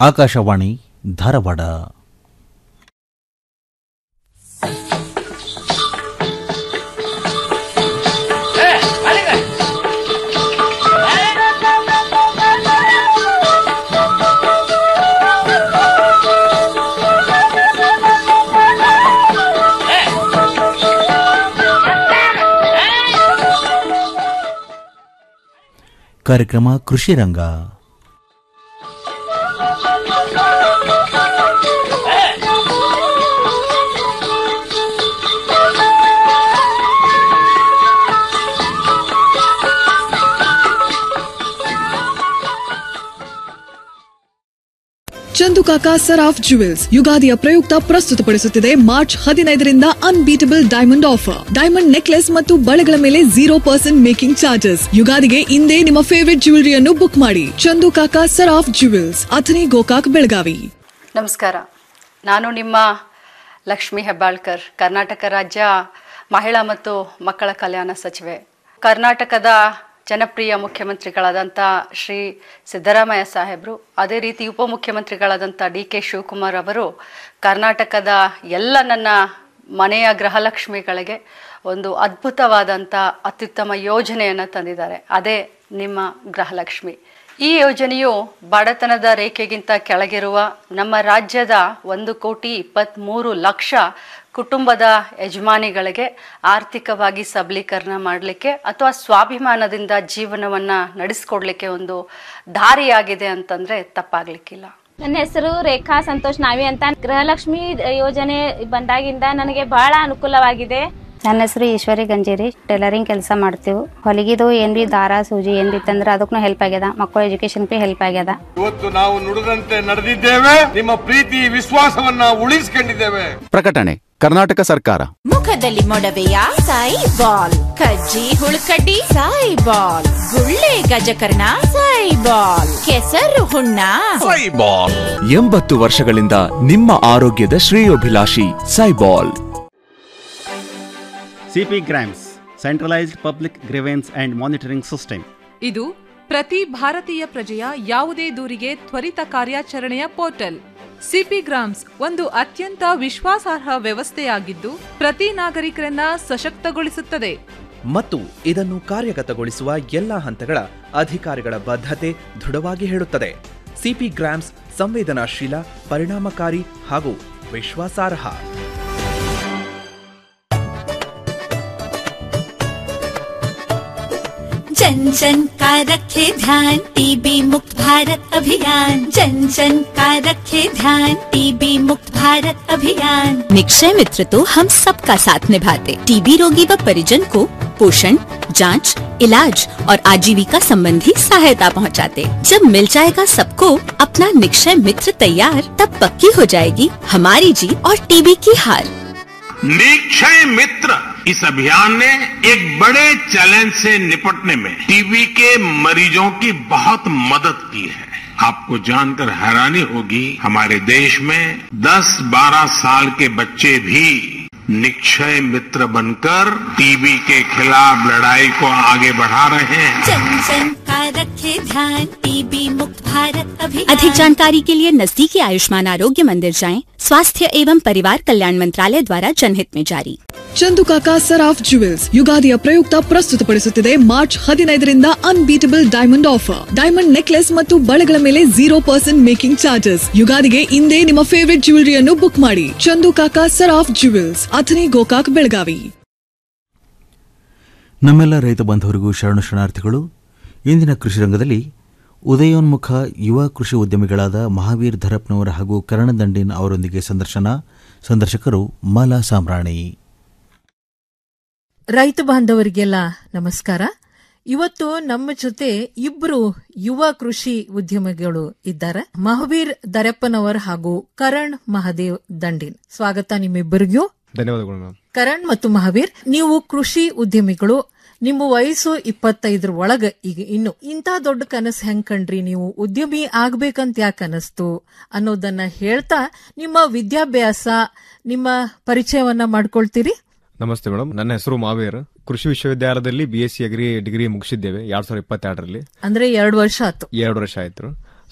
ಆಕಾಶವಾಣಿ ಧಾರವಾಡ ಕಾರ್ಯಕ್ರಮ ಕೃಷಿ ರಂಗ ಚಂದು ಕಾಕಾ ಸರಾಫ್ ಜುವೆಲ್ಸ್ ಯುಗಾದಿಯ ಪ್ರಯುಕ್ತ ಪ್ರಸ್ತುತಪಡಿಸುತ್ತಿದೆ ಮಾರ್ಚ್ ಹದಿನೈದರಿಂದ unbeatable diamond offer diamond necklace ಮತ್ತು ಬಳೆಗಳ ಮೇಲೆ ಜೀರೋ ಪರ್ಸೆಂಟ್ ಮೇಕಿಂಗ್ ಚಾರ್ಜಸ್ ಯುಗಾದಿಗೆ ಇಂದೇ ನಿಮ್ಮ ಫೇವರಿಟ್ ಜ್ಯುವೆಲರಿಯನ್ನು ಬುಕ್ ಮಾಡಿ ಚಂದು ಕಾಕಾ ಸರಾಫ್ ಜುವೆಲ್ಸ್ ಅಥನಿ ಗೋಕಾಕ್ ಬೆಳಗಾವಿ ನಮಸ್ಕಾರ ನಾನು ನಿಮ್ಮ ಲಕ್ಷ್ಮಿ ಹೆಬ್ಬಾಳ್ಕರ್ ಕರ್ನಾಟಕ ರಾಜ್ಯ ಮಹಿಳಾ ಮತ್ತು ಮಕ್ಕಳ ಕಲ್ಯಾಣ ಸಚಿವೆ ಕರ್ನಾಟಕದ ಜನಪ್ರಿಯ ಮುಖ್ಯಮಂತ್ರಿಗಳಾದಂಥ ಶ್ರೀ ಸಿದ್ದರಾಮಯ್ಯ ಸಾಹೇಬರು ಅದೇ ರೀತಿ ಉಪಮುಖ್ಯಮಂತ್ರಿಗಳಾದಂಥ ಡಿ ಕೆ ಶಿವಕುಮಾರ್ ಅವರು ಕರ್ನಾಟಕದ ಎಲ್ಲ ನನ್ನ ಮನೆಯ ಗೃಹಲಕ್ಷ್ಮಿಗಳಿಗೆ ಒಂದು ಅದ್ಭುತವಾದಂಥ ಅತ್ಯುತ್ತಮ ಯೋಜನೆಯನ್ನು ತಂದಿದ್ದಾರೆ ಅದೇ ನಿಮ್ಮ ಗೃಹಲಕ್ಷ್ಮಿ ಈ ಯೋಜನೆಯು ಬಡತನದ ರೇಖೆಗಿಂತ ಕೆಳಗಿರುವ ನಮ್ಮ ರಾಜ್ಯದ ಒಂದು ಕೋಟಿ ಇಪ್ಪತ್ತ್ಮೂರು ಲಕ್ಷ ಕುಟುಂಬದ ಯಜಮಾನಿಗಳಿಗೆ ಆರ್ಥಿಕವಾಗಿ ಸಬಲೀಕರಣ ಮಾಡಲಿಕ್ಕೆ ಅಥವಾ ಸ್ವಾಭಿಮಾನದಿಂದ ಜೀವನವನ್ನು ನಡೆಸ್ಕೊಡ್ಲಿಕ್ಕೆ ಒಂದು ದಾರಿಯಾಗಿದೆ ಅಂತಂದರೆ ತಪ್ಪಾಗಲಿಕ್ಕಿಲ್ಲ ನನ್ನ ಹೆಸರು ರೇಖಾ ಸಂತೋಷ್ ನಾವಿ ಅಂತ ಗೃಹಲಕ್ಷ್ಮಿ ಯೋಜನೆ ಬಂದಾಗಿಂದ ನನಗೆ ಬಹಳ ಅನುಕೂಲವಾಗಿದೆ ನನ್ನ ಹೆಸರು ಈಶ್ವರಿ ಗಂಜೇರಿ ಟೈಲರಿಂಗ್ ಕೆಲಸ ಮಾಡ್ತೀವಿ ಹೊಲಿಗಿದು ಏನ್ ಬಿ ದಾರ ಸೂಜಿ ಏನ್ ಬಿ ತಂದ್ರೆ ಅದಕ್ಕೂ ಹೆಲ್ಪ್ ಆಗ್ಯದ ಮಕ್ಕಳ ಎಜುಕೇಶನ್ ಬಿ ಹೆಲ್ಪ್ ಆಗ್ಯದ ಇವತ್ತು ನಾವು ನುಡಿದಂತೆ ನಡೆದಿದ್ದೇವೆ ನಿಮ್ಮ ಪ್ರೀತಿ ವಿಶ್ವಾಸವನ್ನ ಉಳಿಸಿಕೊಂಡಿದ್ದೇವೆ ಪ್ರಕಟಣೆ ಕರ್ನಾಟಕ ಸರ್ಕಾರ ಮುಖದಲ್ಲಿ ಮೊಡವೆಯ ಸಾಯಿ ಬಾಲ್ ಕಜ್ಜಿ ಹುಳುಕಡ್ಡಿ ಸಾಯಿ ಬಾಲ್ ಗುಳ್ಳೆ ಗಜಕರ್ಣ ಸಾಯಿ ಬಾಲ್ ಕೆಸರು ಹುಣ್ಣ ಎಂಬತ್ತು ವರ್ಷಗಳಿಂದ ನಿಮ್ಮ ಆರೋಗ್ಯದ ಶ್ರೇಯೋಭಿಲಾಷಿ Saibol CPGRAMS centralised public grievance and monitoring system ಇದು ಪ್ರತಿ ಭಾರತೀಯ ಪ್ರಜೆಯ ಯಾವುದೇ ದೂರಿಗೆ ತ್ವರಿತ ಕಾರ್ಯಾಚರಣೆಯ ಪೋರ್ಟಲ್ ಸಿಪಿ ಗ್ರಾಮ್ಸ್ ಒಂದು ಅತ್ಯಂತ ವಿಶ್ವಾಸಾರ್ಹ ವ್ಯವಸ್ಥೆಯಾಗಿದ್ದು ಪ್ರತಿ ನಾಗರಿಕರನ್ನ ಸಶಕ್ತಗೊಳಿಸುತ್ತದೆ ಮತ್ತು ಇದನ್ನು ಕಾರ್ಯಗತಗೊಳಿಸುವ ಎಲ್ಲಾ ಹಂತಗಳ ಅಧಿಕಾರಿಗಳ ಬದ್ಧತೆ ದೃಢವಾಗಿ ಹೇಳುತ್ತದೆ ಸಿಪಿ ಗ್ರಾಮ್ಸ್ ಸಂವೇದನಾಶೀಲ ಪರಿಣಾಮಕಾರಿ ಹಾಗೂ ವಿಶ್ವಾಸಾರ್ಹ जन जन का रखे ध्यान टीबी मुक्त भारत अभियान जन जन का रखे ध्यान टीबी मुक्त भारत अभियान निक्षय मित्र तो हम सबका साथ निभाते टीबी रोगी व परिजन को पोषण जांच, इलाज और आजीविका संबंधी सहायता पहुंचाते। जब मिल जाएगा सबको अपना निक्षय मित्र तैयार तब पक्की हो जाएगी हमारी जीत और टीबी की हार निक्षय मित्र इस अभियान ने एक बड़े चैलेंज से निपटने में टीबी के मरीजों की बहुत मदद की है आपको जानकर हैरानी होगी हमारे देश में 10-12 साल के बच्चे भी निक्षय मित्र बनकर टीबी के खिलाफ लड़ाई को आगे बढ़ा रहे हैं जन जन का रखे ध्यान टीबी मुक्त भारत अभियान अधिक जानकारी के लिए नजदीकी आयुष्मान आरोग्य मंदिर जाएं स्वास्थ्य एवं परिवार कल्याण मंत्रालय द्वारा जनहित में जारी ಚಂದು ಕಾಕಾ ಸರಾಫ್ ಜುವೆಲ್ಸ್ ಯುಗಾದಿಯ ಪ್ರಯುಕ್ತ ಪ್ರಸ್ತುತಪಡಿಸುತ್ತಿದೆ ಮಾರ್ಚ್ ಹದಿನೈದರಿಂದ unbeatable diamond offer diamond necklace ಮತ್ತು ಬಳೆಗಳ ಮೇಲೆ ಜೀರೋ ಪರ್ಸೆಂಟ್ ಮೇಕಿಂಗ್ ಚಾರ್ಜಸ್ ಯುಗಾದಿಗೆ ಇಂದೇ ನಿಮ್ಮ ಫೇವರಿಟ್ ಜ್ಯುವೆಲರಿಯನ್ನು ಬುಕ್ ಮಾಡಿ ಚಂದು ಕಾಕಾ ಸರಾಫ್ ಜುವೆಲ್ಸ್ ಅಥನಿ ಗೋಕಾಕ್ ಬೆಳಗಾವಿ ನಮ್ಮೆಲ್ಲ ರೈತ ಬಾಂಧವರಿಗೂ ಶರಣು ಶರಣಾರ್ಥಿಗಳು ಇಂದಿನ ಕೃಷಿ ರಂಗದಲ್ಲಿ ಉದಯೋನ್ಮುಖ ಯುವ ಕೃಷಿ ಉದ್ಯಮಿಗಳಾದ ಮಹಾವೀರ್ ಧರಪ್ನವರ ಹಾಗೂ ಕರ್ಣದಂಡಿನ್ ಅವರೊಂದಿಗೆ ಸಂದರ್ಶನ ಸಂದರ್ಶಕರು ಮಾಲಾ ಸಾಮ್ರಾಣಿ ರೈತ ಬಾಂಧವರಿಗೆಲ್ಲ ನಮಸ್ಕಾರ ಇವತ್ತು ನಮ್ಮ ಜೊತೆ ಇಬ್ರು ಯುವ ಕೃಷಿ ಉದ್ಯಮಿಗಳು ಇದ್ದಾರೆ ಮಹಾವೀರ್ ದರಪ್ಪನವರ್ ಹಾಗೂ ಕರಣ್ ಮಹಾದೇವ್ ದಂಡಿನ್ ಸ್ವಾಗತ ನಿಮ್ಮಿಬ್ಬರಿಗೂ ಧನ್ಯವಾದಗಳು ಮ್ಯಾಮ್ ಕರಣ್ ಮತ್ತು ಮಹಾವೀರ್ ನೀವು ಕೃಷಿ ಉದ್ಯಮಿಗಳು ನಿಮ್ಮ ವಯಸ್ಸು ಇಪ್ಪತ್ತೈದರ ಒಳಗ ಈಗ ಇನ್ನು ಇಂಥ ದೊಡ್ಡ ಕನಸು ಹೆಂಗ್ ಕಂಡ್ರಿ ನೀವು ಉದ್ಯಮಿ ಆಗ್ಬೇಕಂತ ಯಾಕೆ ಅನಸ್ತು ಅನ್ನೋದನ್ನ ಹೇಳ್ತಾ ನಿಮ್ಮ ವಿದ್ಯಾಭ್ಯಾಸ ನಿಮ್ಮ ಪರಿಚಯವನ್ನ ಮಾಡ್ಕೊಳ್ತೀರಿ ನಮಸ್ತೆ ಮೇಡಮ್ ನನ್ನ ಹೆಸರು ಮಾವೇರ್ ಕೃಷಿ ವಿಶ್ವವಿದ್ಯಾಲಯದಲ್ಲಿ B S C agri degree ಮುಗಿಸಿದ್ದೇವೆ ಎರಡ್ ಸಾವಿರದ ಇಪ್ಪತ್ತೆರಡರಲ್ಲಿ ಅಂದ್ರೆ ಎರಡು ವರ್ಷ ಆತು ಎರಡು ವರ್ಷ ಆಯ್ತು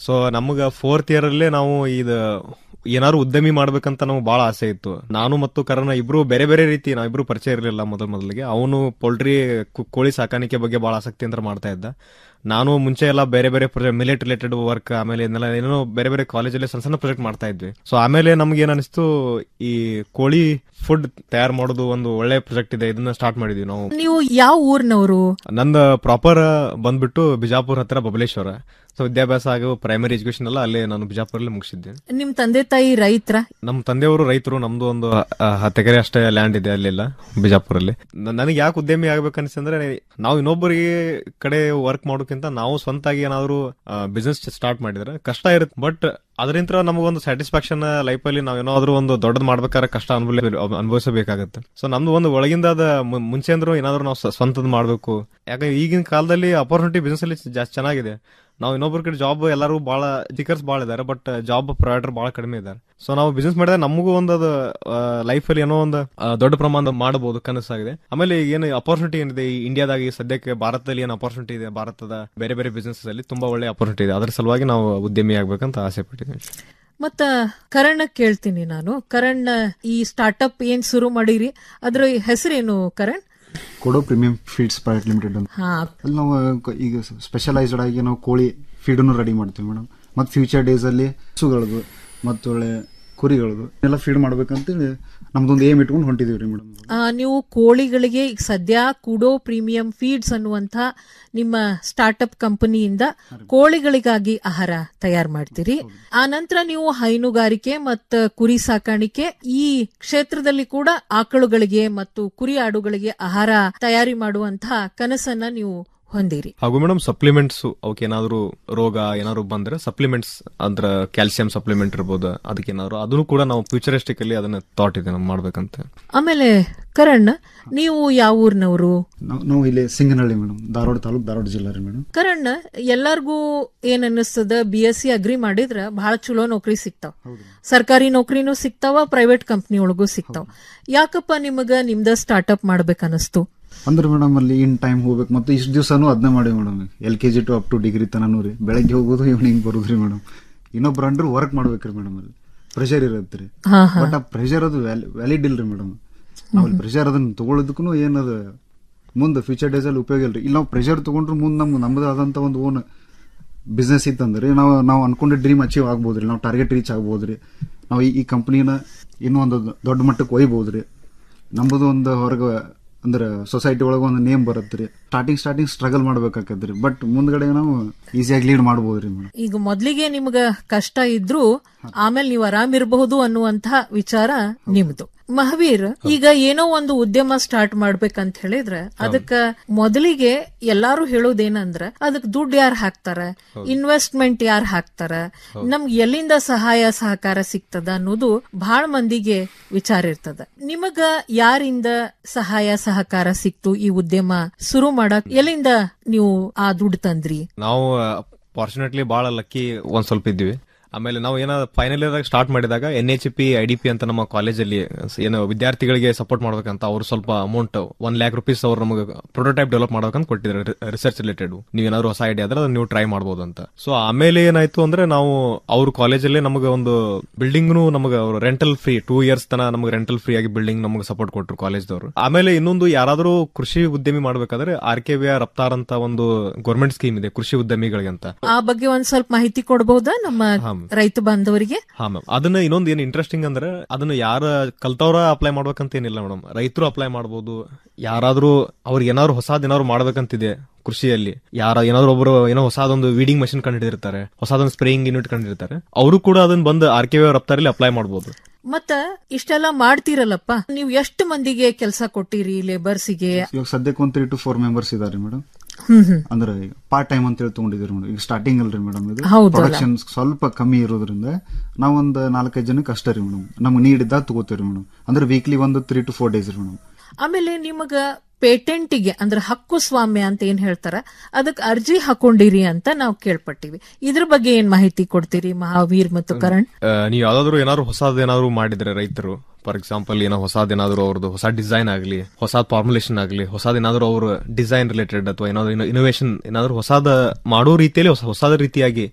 ಸೊ ನಮಗ ಫೋರ್ತ್ ಇಯರ್ ಅಲ್ಲೇ ನಾವು ಇದು ಏನಾದ್ರು ಉದ್ಯಮಿ ಮಾಡ್ಬೇಕಂತ ನಮ್ಗೆ ಬಹಳ ಆಸೆ ಇತ್ತು ನಾನು ಮತ್ತು ಕರಣ ಇಬ್ರು ಬೇರೆ ಬೇರೆ ರೀತಿ ನಾವಿಬ್ರು ಪರಿಚಯ ಇರಲಿಲ್ಲ ಮೊದಲ ಮೊದಲಿಗೆ ಅವನು ಪೋಲ್ಟ್ರಿ ಕೋಳಿ ಸಾಕಾಣಿಕೆ ಬಗ್ಗೆ ಬಹಳ ಆಸಕ್ತಿ ಅಂತ ಮಾಡ್ತಾ ಇದ್ದ ನಾನು ಮುಂಚೆ ಎಲ್ಲ ಬೇರೆ ಬೇರೆ ಮಿಲೆಟ್ ರಿಲೇಟೆಡ್ ವರ್ಕ್ ಆಮೇಲೆ ಇದನ್ನೆಲ್ಲ ಏನೋ ಬೇರೆ ಬೇರೆ ಕಾಲೇಜಲ್ಲಿ ಸಣ್ಣ ಸಣ್ಣ ಪ್ರಾಜೆಕ್ಟ್ ಮಾಡ್ತಾ ಇದ್ವಿ ಸೊ ಆಮೇಲೆ ನಮ್ಗೆ ಏನ್ ಅನಿಸ್ತು ಈ ಕೋಳಿ ಫುಡ್ ತಯಾರು ಮಾಡೋದು ಒಂದು ಒಳ್ಳೆ ಪ್ರಾಜೆಕ್ಟ್ ಇದೆ ಇದನ್ನ ಸ್ಟಾರ್ಟ್ ಮಾಡಿದ್ವಿ ನಾವು ನೀವು ಯಾವ ಊರ್ನವರು ನಂದು ಪ್ರಾಪರ್ ಬಂದ್ಬಿಟ್ಟು ಬಿಜಾಪುರ ಹತ್ರ ಬಬಲೇಶ್ವರ ಸೊ ವಿದ್ಯಾಭ್ಯಾಸ ಹಾಗೂ ಪ್ರೈಮರಿ ಎಜುಕೇಶನ್ ಎಲ್ಲ ಅಲ್ಲೇ ನಾನು ಬಿಜಾಪುರಲ್ಲಿ ಮುಗಿಸಿದ್ದೆ ನಿಮ್ ತಂದೆ ತಾಯಿ ರೈತರ ನಮ್ಮ ತಂದೆಯವರು ರೈತರು ನಮ್ದು ಒಂದು ಆ, ಹತ್ತು ಎಕರೆ ಅಷ್ಟೇ ಲ್ಯಾಂಡ್ ಇದೆ ಅಲ್ಲೆಲ್ಲ ಬಿಜಾಪುರಲ್ಲಿ ನ- ನನಗೆ ಯಾಕೆ ಉದ್ಯಮಿ ಆಗ್ಬೇಕನ್ಸಂದ್ರೆ ನಾವು ಇನ್ನೊಬ್ಬರಿಗೆ ಕಡೆ ವರ್ಕ್ ಮಾಡೋಕ್ಕಿಂತ ನಾವು ಸ್ವಂತಾಗಿ ಏನಾದ್ರು ಬಿಸ್ನೆಸ್ ಸ್ಟಾರ್ಟ್ ಮಾಡಿದ್ರೆ ಕಷ್ಟ ಇರುತ್ತೆ ಬಟ್ ಅದರಿಂದ ನಮಗೊಂದು ಸ್ಯಾಟಿಸ್ಫ್ಯಾಕ್ಷನ್ ಲೈಫ್ ಅಲ್ಲಿ ನಾವ್ ಏನಾದ್ರು ಒಂದು ದೊಡ್ಡದ್ ಮಾಡ್ಬೇಕಾದ್ರೆ ಕಷ್ಟ ಅನುಭವ ಅನುಭವಿಸಬೇಕಾಗುತ್ತೆ ಸೊ ನಮ್ದು ಒಂದು ಒಳಗಿಂದ ಅದ ಮು- ಮುಂಚೆ ಅಂದ್ರೂ ಏನಾದ್ರು ನಾವು ಸ- ಸ್ವಂತದ್ ಮಾಡ್ಬೇಕು ಯಾಕಂದ್ರೆ ಈಗಿನ ಕಾಲದಲ್ಲಿ ಅಪರ್ಚುನಿಟಿ ಬಿಸ್ನೆಸ್ ಅಲ್ಲಿ ಜಾಸ್ತಿ ಚೆನ್ನಾಗಿದೆ ನಾವು ಇನ್ನೊಬ್ಬರ ಕಡೆ ಜಾಬ್ ಎಲ್ಲರೂ ಬಹಳ ಟೀಕರ್ಸ್ ಬಹಳ ಇದಾರೆ ಬಟ್ ಜಾಬ್ ಪ್ರೊವೈಡರ್ ಬಹಳ ಕಡಿಮೆ ಇದ್ದಾರೆ ಸೊ ನಾವು ಬಿಸ್ನೆಸ್ ಮಾಡಿದ್ರೆ ನಮಗೂ ಒಂದು ಅದು ಲೈಫ್ ಅಲ್ಲಿ ಏನೋ ಒಂದು ಆ, ದೊಡ್ಡ ಪ್ರಮಾಣದ ಮಾಡಬಹುದು ಕನಸಾಗಿದೆ ಆಮೇಲೆ ಈಗ ಏನು ಅಪರ್ಚುನಿಟಿ ಏನಿದೆ ಈ ಇಂಡಿಯಾದಾಗ ಈ ಸದ್ಯಕ್ಕೆ ಭಾರತದಲ್ಲಿ ಏನು ಅಪರ್ಚುನಿಟಿ ಇದೆ ಭಾರತದ ಬೇರೆ ಬೇರೆ ಬಿಸ್ನೆಸ್ ಅಲ್ಲಿ ತುಂಬಾ ಒಳ್ಳೆ ಅಪರ್ಚುನಿಟಿ ಇದೆ ಅದರ ಸಲುವಾಗಿ ನಾವು ಉದ್ಯಮಿ ಆಗ್ಬೇಕಂತ ಆಸೆ ಪಟ್ಟಿದ್ದೀವಿ ಮತ್ತ ಕರಣ್ ಕೇಳ್ತೀನಿ ನಾನು ಕರಣ್ ಈ ಸ್ಟಾರ್ಟ್ಅಪ್ ಏನ್ ಶುರು ಮಾಡಿರಿ ಅದ್ರ ಹೆಸರೇನು ಕರಣ್ ಕೊಡೋ ಪ್ರೀಮಿಯಂ ಫೀಡ್ಸ್ ಪ್ರೈವೇಟ್ ಲಿಮಿಟೆಡ್ ಅಂತ ಹಾ ಅಲ್ಲಿ ನಾವು ಕ- ಈಗ ಸ್ಪೆಷಲೈಸ್ಡ್ ಆಗಿ ನಾವು ಕೋಳಿ ಫೀಡನ್ನು ರೆಡಿ ಮಾಡ್ತೀವಿ ಮೇಡಮ್ ಮತ್ತು ಫ್ಯೂಚರ್ ಡೇಸ್ ಅಲ್ಲಿ ಹಸುಗಳದು ಮತ್ತು ಒಳ್ಳೆ ಕುರಿಗಳದು ಎಲ್ಲ ಫೀಡ್ ಮಾಡ್ಬೇಕಂತೇಳಿ ನಮ್ದೊಂದು ಏಮ್ ಇಟ್ಕೊಂಡು ಹೊಂಟಿದೀವಿ ರೀ ಮೇಡಮ್ ಆ, ನೀವು ಕೋಳಿಗಳಿಗೆ ಈಗ ಸದ್ಯ ಕುಡೋ ಪ್ರೀಮಿಯಂ ಫೀಡ್ಸ್ ಅನ್ನುವಂಥ ನಿಮ್ಮ ಸ್ಟಾರ್ಟ್ಅಪ್ ಕಂಪನಿಯಿಂದ ಕೋಳಿಗಳಿಗಾಗಿ ಆಹಾರ ತಯಾರು ಮಾಡ್ತೀರಿ ಆ ನಂತರ ನೀವು ಹೈನುಗಾರಿಕೆ ಮತ್ತು ಕುರಿ ಸಾಕಾಣಿಕೆ ಈ ಕ್ಷೇತ್ರದಲ್ಲಿ ಕೂಡ ಆಕಳುಗಳಿಗೆ ಮತ್ತು ಕುರಿ ಆಡುಗಳಿಗೆ ಆಹಾರ ತಯಾರಿ ಮಾಡುವಂತಹ ಕನಸನ್ನ ನೀವು ಹೊಂದಿರಿ ಹಾಗೂ ಮೇಡಮ್ ಸಪ್ಲಿಮೆಂಟ್ಸ್ ಅವಕ್ಕೆ ಏನಾದ್ರು ರೋಗ ಏನಾದ್ರು ಬಂದ್ರೆ ಸಪ್ಲಿಮೆಂಟ್ಸ್ ಅಂದ್ರ ಕ್ಯಾಲ್ಸಿಯಂ ಸಪ್ಲಿಮೆಂಟ್ ಇರ್ಬೋದು ಅದಕ್ಕೆ ಏನಾದ್ರು ಅದನ್ನು ಕೂಡ ನಾವು ಫ್ಯೂಚರಿಸ್ಟಿಕ್ ಅಲ್ಲಿ ಅದನ್ನ ಥಾಟ್ ಇದೆ ನಾವು ಮಾಡ್ಬೇಕಂತ ಆಮೇಲೆ ಕರಣ್ ನೀವು ಯಾವ ಊರ್ನವರು ನಾವು ನಾವು ಇಲ್ಲಿ ಸಿಂಗನಹಳ್ಳಿ ಮೇಡಮ್ ಧಾರವಾಡ ತಾಲೂಕು ಧಾರವಾಡ ಜಿಲ್ಲಾ ರೀ ಮೇಡಮ್ ಕರಣ್ ಎಲ್ಲಾರ್ಗೂ ಏನ್ ಅನ್ನಿಸ್ತದ ಬಿ ಎಸ್ ಸಿ ಅಗ್ರಿ ಮಾಡಿದ್ರ ಬಹಳ ಚಲೋ ನೌಕರಿ ಸಿಗ್ತಾವ ಸರ್ಕಾರಿ ನೌಕರಿನೂ ಸಿಗ್ತಾವ ಪ್ರೈವೇಟ್ ಕಂಪ್ನಿ ಒಳಗೂ ಸಿಗ್ತಾವ ಯಾಕಪ್ಪ ನಿಮಗ ನಿಮ್ದ ಸ್ಟಾರ್ಟ್ಅಪ್ ಮಾಡ್ಬೇಕು ಅನಸ್ತು ಅಂದ್ರೆ ಮೇಡಮ್ ಅಲ್ಲಿ ಇನ್ ಟೈಮ್ ಹೋಗ್ಬೇಕು ಮತ್ತೆ ಇಷ್ಟು ದಿವಸನೂ ಅದನ್ನೇ ಮಾಡಿ madam L K G to up to degree ತನೂ ರೀ ಬೆಳಗ್ಗೆ ಹೋಗೋದು ಈವ್ನಿಂಗ್ ಬರೋದು ರೀ ಮೇಡಮ್ ಇನ್ನೊಬ್ರು ಅಂಡ್ರು ವರ್ಕ್ ಮಾಡ್ಬೇಕ್ರಿ ಮೇಡಮ್ ಅಲ್ಲಿ ಪ್ರೆಷರ್ ಇರುತ್ತೆ ರೀ ಹಾ, ಹಾ. ಬಟ್ ಆ ಪ್ರೆಷರ್ ಅದು ವ್ಯಾಲಿಡ್ ಇಲ್ರಿ ಮೇಡಮ್ ನಾವು ಪ್ರೆಷರ್ ಅದನ್ನ ತಗೊಳ್ಳೋದಕ್ಕೂ ಏನದು ಮುಂದೆ ಫ್ಯೂಚರ್ ಡೇಸ್ ಅಲ್ಲಿ ಉಪಯೋಗ ಇಲ್ರಿ ಇಲ್ಲಿ ನಾವು ಪ್ರೆಷರ್ ತಗೊಂಡ್ರು ಮುಂದೆ ನಮ್ಗೆ ನಮ್ಮದೇ ಆದಂತ ಒಂದು ಓನ್ ಬಿಸ್ನೆಸ್ ಇತ್ತಂದ್ರೆ ನಾವು ನಾವು ಅನ್ಕೊಂಡ ಡ್ರೀಮ್ ಅಚೀವ್ ಆಗ್ಬೋದ್ರಿ ನಾವು ಟಾರ್ಗೆಟ್ ರೀಚ್ ಆಗ್ಬೋದ್ರಿ ನಾವು ಈ- ಈ ಕಂಪ್ನಿನ ಇನ್ನೂ ಒಂದು ದೊಡ್ಡ ಮಟ್ಟಕ್ಕೆ ಒಯ್ಬೋದ್ರಿ ನಮ್ಮದು ಒಂದು ಹೊರಗೆ ಅಂದ್ರೆ ಸೊಸೈಟಿ ಒಳಗೆ ಒಂದು ನೇಮ್ ಬರುತ್ತೆ ಸ್ಟಾರ್ಟಿಂಗ್ ಸ್ಟಾರ್ಟಿಂಗ್ ಸ್ಟ್ರಗಲ್ ಮಾಡ್ಬೇಕಾಕತ್ರಿ ಬಟ್ ಮುಂದ್ಗಡೆ ನಾವು ಈಸಿಯಾಗಿ ಲೀಡ್ ಮಾಡ್ಬೋದ್ರಿ ಮೇಡಮ್ ಈಗ ಮೊದ್ಲಿಗೆ ನಿಮ್ಗ ಕಷ್ಟ ಇದ್ರೂ ಆಮೇಲೆ ನೀವು ಆರಾಮ್ ಇರಬಹುದು ಅನ್ನುವಂತ ವಿಚಾರ ನಿಮ್ದು ಮಹಾವೀರ್ ಈಗ ಏನೋ ಒಂದು ಉದ್ಯಮ ಸ್ಟಾರ್ಟ್ ಮಾಡ್ಬೇಕಂತ ಹೇಳಿದ್ರೆ ಅದಕ್ಕ ಮೊದಲಿಗೆ ಎಲ್ಲಾರು ಹೇಳೋದೇನಂದ್ರ ಅದಕ್ ದುಡ್ಡು ಯಾರು ಹಾಕ್ತಾರ ಇನ್ವೆಸ್ಟ್ಮೆಂಟ್ ಯಾರು ಹಾಕ್ತಾರ ನಮ್ಗೆ ಎಲ್ಲಿಂದ ಸಹಾಯ ಸಹಕಾರ ಸಿಗ್ತದ ಅನ್ನೋದು ಬಹಳ ಮಂದಿಗೆ ವಿಚಾರ ಇರ್ತದ ನಿಮಗ ಯಾರಿಂದ ಸಹಾಯ ಸಹಕಾರ ಸಿಕ್ತು ಈ ಉದ್ಯಮ ಶುರು ಮಾಡಕ್ ಎಲ್ಲಿಂದ ನೀವು ಆ ದುಡ್ಡು ತಂದ್ರಿ ನಾವು ಫಾರ್ಚುನೇಟ್ಲಿ ಬಹಳ ಲಕ್ಕಿ ಒಂದ್ ಸ್ವಲ್ಪ ಇದ್ವಿ ಆಮೇಲೆ ನಾವು ಏನೋ ಫೈನಲ್ ಇಯರ್ ಸ್ಟಾರ್ಟ್ ಮಾಡಿದಾಗ N H P I D P ಅಂತ ನಮ್ಮ ಕಾಲೇಜಲ್ಲಿ ಏನು ವಿದ್ಯಾರ್ಥಿಗಳಿಗೆ ಸಪೋರ್ಟ್ ಮಾಡ್ಬೇಕಂತ ಅವ್ರು ಸ್ವಲ್ಪ ಅಮೌಂಟ್ ಒನ್ ಲ್ಯಾಕ್ ರುಪೀಸ್ ಅವ್ರು ನಮಗೆ ಪ್ರೊಟೋಟೈಪ್ ಡೆವಲಪ್ ಮಾಡ್ಬೇಕಂತ ಕೊಟ್ಟಿದ್ದಾರೆ ರಿಸರ್ಚ್ ರಿಲೇಟೆಡ್ ನೀವೇನಾದ್ರು ಹೊಸ ಐಡಿಯಾ ಆದ್ರೆ ಅದನ್ನ ನೀವು ಟ್ರೈ ಮಾಡ್ಬೋದು ಅಂತ ಸೊ ಆಮೇಲೆ ಏನಾಯ್ತು ಅಂದ್ರೆ ನಾವು ಅವ್ರ ಕಾಲೇಜಲ್ಲಿ ನಮಗೆ ಒಂದು ಬಿಲ್ಡಿಂಗ್ ನಮಗೆ ಅವರು ರೆಂಟಲ್ ಫ್ರೀ ಟೂ ಇಯರ್ಸ್ ತನ ನಮಗೆ ರೆಂಟಲ್ ಫ್ರೀ ಆಗಿ ಬಿಲ್ಡಿಂಗ್ ನಮಗೆ ಸಪೋರ್ಟ್ ಕೊಟ್ಟರು ಕಾಲೇಜ್ದವರು ಆಮೇಲೆ ಇನ್ನೊಂದು ಯಾರಾದ್ರೂ ಕೃಷಿ ಉದ್ಯಮಿ ಮಾಡ್ಬೇಕಾದ್ರೆ ಆರ್ ಕೆ ವಿ ರಫ್ತಾರ್ ಅಂತ ಒಂದು ಗೌರ್ಮೆಂಟ್ ಸ್ಕೀಮ್ ಇದೆ ಕೃಷಿ ಉದ್ಯಮಿಗಳಿಗೆ ಅಂತ ಆ ಬಗ್ಗೆ ಒಂದ್ ಸ್ವಲ್ಪ ಮಾಹಿತಿ ಕೊಡಬಹುದಾ ನಮ್ಮ ಹಾ. ರೈತ ಬಾಂಧವರಿಗೆ ಹಾ ಮ್ಯಾಮ್ ಅದನ್ನ ಇನ್ನೊಂದು ಏನ್ ಇಂಟ್ರೆಸ್ಟಿಂಗ್ ಅಂದ್ರೆ ಅದನ್ನ ಯಾರ ಕಲ್ತವ್ರ ಅಪ್ಲೈ ಮಾಡ್ಬೇಕಂತ ಏನಿಲ್ಲ ಮೇಡಮ್ ರೈತರು ಅಪ್ಲೈ ಮಾಡ್ಬೋದು ಯಾರಾದ್ರೂ ಅವ್ರಿಗೆ ಏನಾದ್ರು ಹೊಸಾದ್ ಏನಾದ್ರು ಮಾಡ್ಬೇಕಂತಿದೆ ಕೃಷಿಯಲ್ಲಿ ಯಾರ ಏನಾದ್ರು ಒಬ್ರು ಏನೋ ಹೊಸದೊಂದು ವೀಡಿಂಗ್ ಮಷಿನ್ ಕಂಡಿಡಿರ್ತಾರೆ ಹೊಸದೊಂದು ಸ್ಪ್ರೇಯಿಂಗ್ ಯೂನಿಟ್ ಕಂಡಿರ್ತಾರೆ ಅವರು ಕೂಡ ಅದನ್ನ ಬಂದು ಆರ್ ಕೆ ರಫ್ತಾರಲ್ಲಿ ಅಪ್ಲೈ ಮಾಡ್ಬೋದು ಮತ್ತ ಇಷ್ಟೆಲ್ಲ ಮಾಡ್ತೀರಲ್ಲಪ್ಪ ನೀವು ಎಷ್ಟು ಮಂದಿಗೆ ಕೆಲಸ ಕೊಟ್ಟಿರಿ ಲೇಬರ್ಸಿಗೆ ಇವಾಗ ಸದ್ಯಕ್ಕೆ ಒಂದು ತ್ರೀ ಟು ಫೋರ್ ಮೆಂಬರ್ಸ್ ಇದಾರೆ ಮೇಡಮ್ ಹ್ಮ್ ಹ್ಮ್ ಅಂದ್ರೆ ಪಾರ್ಟ್ ಟೈಮ್ ಅಂತ ಹೇಳಿ ತಗೊಂಡಿದ್ದೀರಿ ಮೇಡಮ್ ಈಗ ಸ್ಟಾರ್ಟಿಂಗ್ ಅಲ್ರಿ ಮೇಡಮ್ ಇದು ಹೌದಲ್ಲ. ಪ್ರೊಡಕ್ಷನ್ ಸ್ವಲ್ಪ ಕಮ್ಮಿ ಇರೋದ್ರಿಂದ ನಾವೊಂದ್ ನಾಲ್ಕೈದು ಜನಕ್ಕೆ ಅಷ್ಟೇ ರೀ ಮೇಡಮ್ ನಮ್ಗೆ ನೀಡ್ ಇದ್ದಾಗ ತಗೋತೀವಿ ಮೇಡಮ್ ಅಂದ್ರೆ ವೀಕ್ಲಿ ಒಂದು ತ್ರೀ ಟು ಫೋರ್ ಡೇಸ್ ರೀ ಮೇಡಮ್ ಆಮೇಲೆ ನಿಮಗ ಪೇಟೆಂಟಿಗೆ ಅಂದ್ರೆ ಹಕ್ಕು ಸ್ವಾಮ್ಯ ಅಂತ ಏನ್ ಹೇಳ್ತಾರ ಅದಕ್ಕೆ ಅರ್ಜಿ ಹಾಕೊಂಡಿರಿ ಅಂತ ನಾವು ಕೇಳ್ಪಟ್ಟಿವಿ ಇದ್ರ ಬಗ್ಗೆ ಏನ್ ಮಾಹಿತಿ ಕೊಡ್ತೀರಿ ಮಹಾವೀರ್ ಮತ್ತು ಕರಣ್ ಆ, ನೀವು ಯಾವ್ದಾದ್ರು ಏನಾದ್ರು ಹೊಸದ್ ಏನಾದ್ರು ಮಾಡಿದ್ರೆ ರೈತರು ಫಾರ್ ಎಕ್ಸಾಂಪಲ್ ಏನೋ ಹೊಸದ್ ಏನಾದ್ರು ಅವ್ರದ್ದು ಹೊಸ ಡಿಸೈನ್ ಆಗಲಿ ಹೊಸ ಫಾರ್ಮುಲೇಷನ್ ಆಗಲಿ ಹೊಸದ್ ಏನಾದ್ರು ಅವ್ರ ಡಿಸೈನ್ ರಿಲೇಟೆಡ್ ಅಥವಾ ಏನಾದ್ರು ಇನೋವೇಷನ್ ಏನಾದ್ರು ಹೊಸದ ಮಾಡೋ ರೀತಿಯಲ್ಲಿ ಹೊಸ ಹೊಸದ ರೀತಿಯಾಗಿ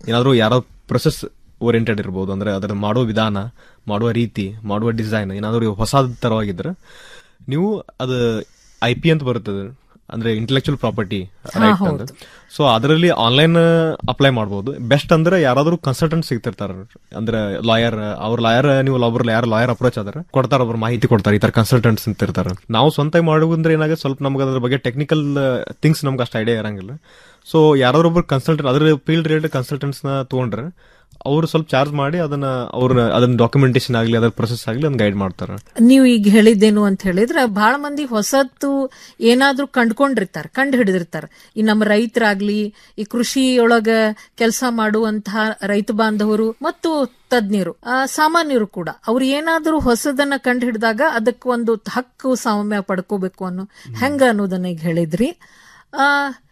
ಏನಾದ್ರು ಯಾರೋ ಪ್ರೊಸೆಸ್ ಓರಿಯೆಂಟೆಡ್ ಇರ್ಬೋದು ಅಂದ್ರೆ ಅದರ ಮಾಡುವ ವಿಧಾನ ಮಾಡುವ ರೀತಿ ಮಾಡುವ ಡಿಸೈನ್ ಏನಾದ್ರು ಹೊಸ ತರವಾಗಿದ್ರೆ ನೀವು ಅದು ಐ ಪಿ ಅಂತ ಬರುತ್ತದೆ ಅಂದ್ರೆ ಇಂಟೆಲೆಕ್ಚುಯಲ್ ಪ್ರಾಪರ್ಟಿ ರೈಟ್ ಅಂತ ಸೊ ಅದರಲ್ಲಿ ಆನ್ಲೈನ್ ಅಪ್ಲೈ ಮಾಡಬಹುದು ಬೆಸ್ಟ್ ಅಂದ್ರೆ ಯಾರಾದ್ರೂ ಕನ್ಸಲ್ಟೆಂಟ್ ಸಿಗ್ತಿರ್ತಾರ ಅಂದ್ರೆ ಲಾಯರ್ ಅವ್ರ ಲಾಯರ್ ನೀವು ಒಬ್ರು ಯಾರು ಲಾಯರ್ ಅಪ್ರೋಚ್ ಆದ್ರೆ ಕೊಡ್ತಾರ ಒಬ್ರು ಮಾಹಿತಿ ಕೊಡ್ತಾರೆ ಈ ತರ ಕನ್ಸಲ್ಟೆಂಟ್ಸ್ ಅಂತ ಇರ್ತಾರೆ ನಾವು ಸ್ವಂತ ಮಾಡುವುದಂದ್ರೆ ಏನಾಗುತ್ತೆ ಸ್ವಲ್ಪ ನಮ್ಗೆ ಅದ್ರ ಬಗ್ಗೆ ಟೆಕ್ನಿಕಲ್ ಥಿಂಗ್ಸ್ ನಮ್ಗೆ ಅಷ್ಟು ಐಡಿಯಾ ಇರಂಗಿಲ್ಲ ಸೊ ಯಾರಾದ್ರೂ ಒಬ್ರು ಕನ್ಸಲ್ಟೆಂಟ್ ಅದ್ರ ಫೀಲ್ಡ್ ರಿಲೇಟೆಡ್ ಕನ್ಸಲ್ಟೆಂಟ್ಸ್ ನ ತಗೊಂಡ್ರೆ ಅವರು ಸ್ವಲ್ಪ ಚಾರ್ಜ್ ಮಾಡಿ ಅದನ್ನ ಅವ್ರ ಅದನ್ನ ಡಾಕ್ಯುಮೆಂಟೇಶನ್ ಆಗಲಿ ಅದರ ಪ್ರೊಸೆಸ್ ಆಗಲಿ ಅದನ್ನ ಗೈಡ್ ಮಾಡ್ತಾರೆ ನೀವು ಈಗ ಹೇಳಿದ್ದೇನು ಅಂತ ಹೇಳಿದ್ರೆ ಬಹಳ ಮಂದಿ ಹೊಸತ್ತು ಏನಾದ್ರೂ ಕಂಡ್ಕೊಂಡಿರ್ತಾರೆ ಕಂಡು ಹಿಡಿದಿರ್ತಾರೆ ಈ ನಮ್ಮ ರೈತರಾಗ್ಲಿ ಈ ಕೃಷಿಯೊಳಗ ಕೆಲಸ ಮಾಡುವಂತಹ ರೈತ ಬಾಂಧವರು ಮತ್ತು ತಜ್ಞರು ಆ, ಸಾಮಾನ್ಯರು ಕೂಡ ಅವ್ರು ಏನಾದ್ರೂ ಹೊಸದನ್ನ ಕಂಡು ಹಿಡಿದಾಗ ಅದಕ್ಕೆ ಒಂದು ಹಕ್ಕು ಸಾಮ್ಯ ಪಡ್ಕೋಬೇಕು ಅನ್ನೋ ಹೆಂಗ ಅನ್ನೋದನ್ನ ಈಗ ಹೇಳಿದ್ರಿ ಆ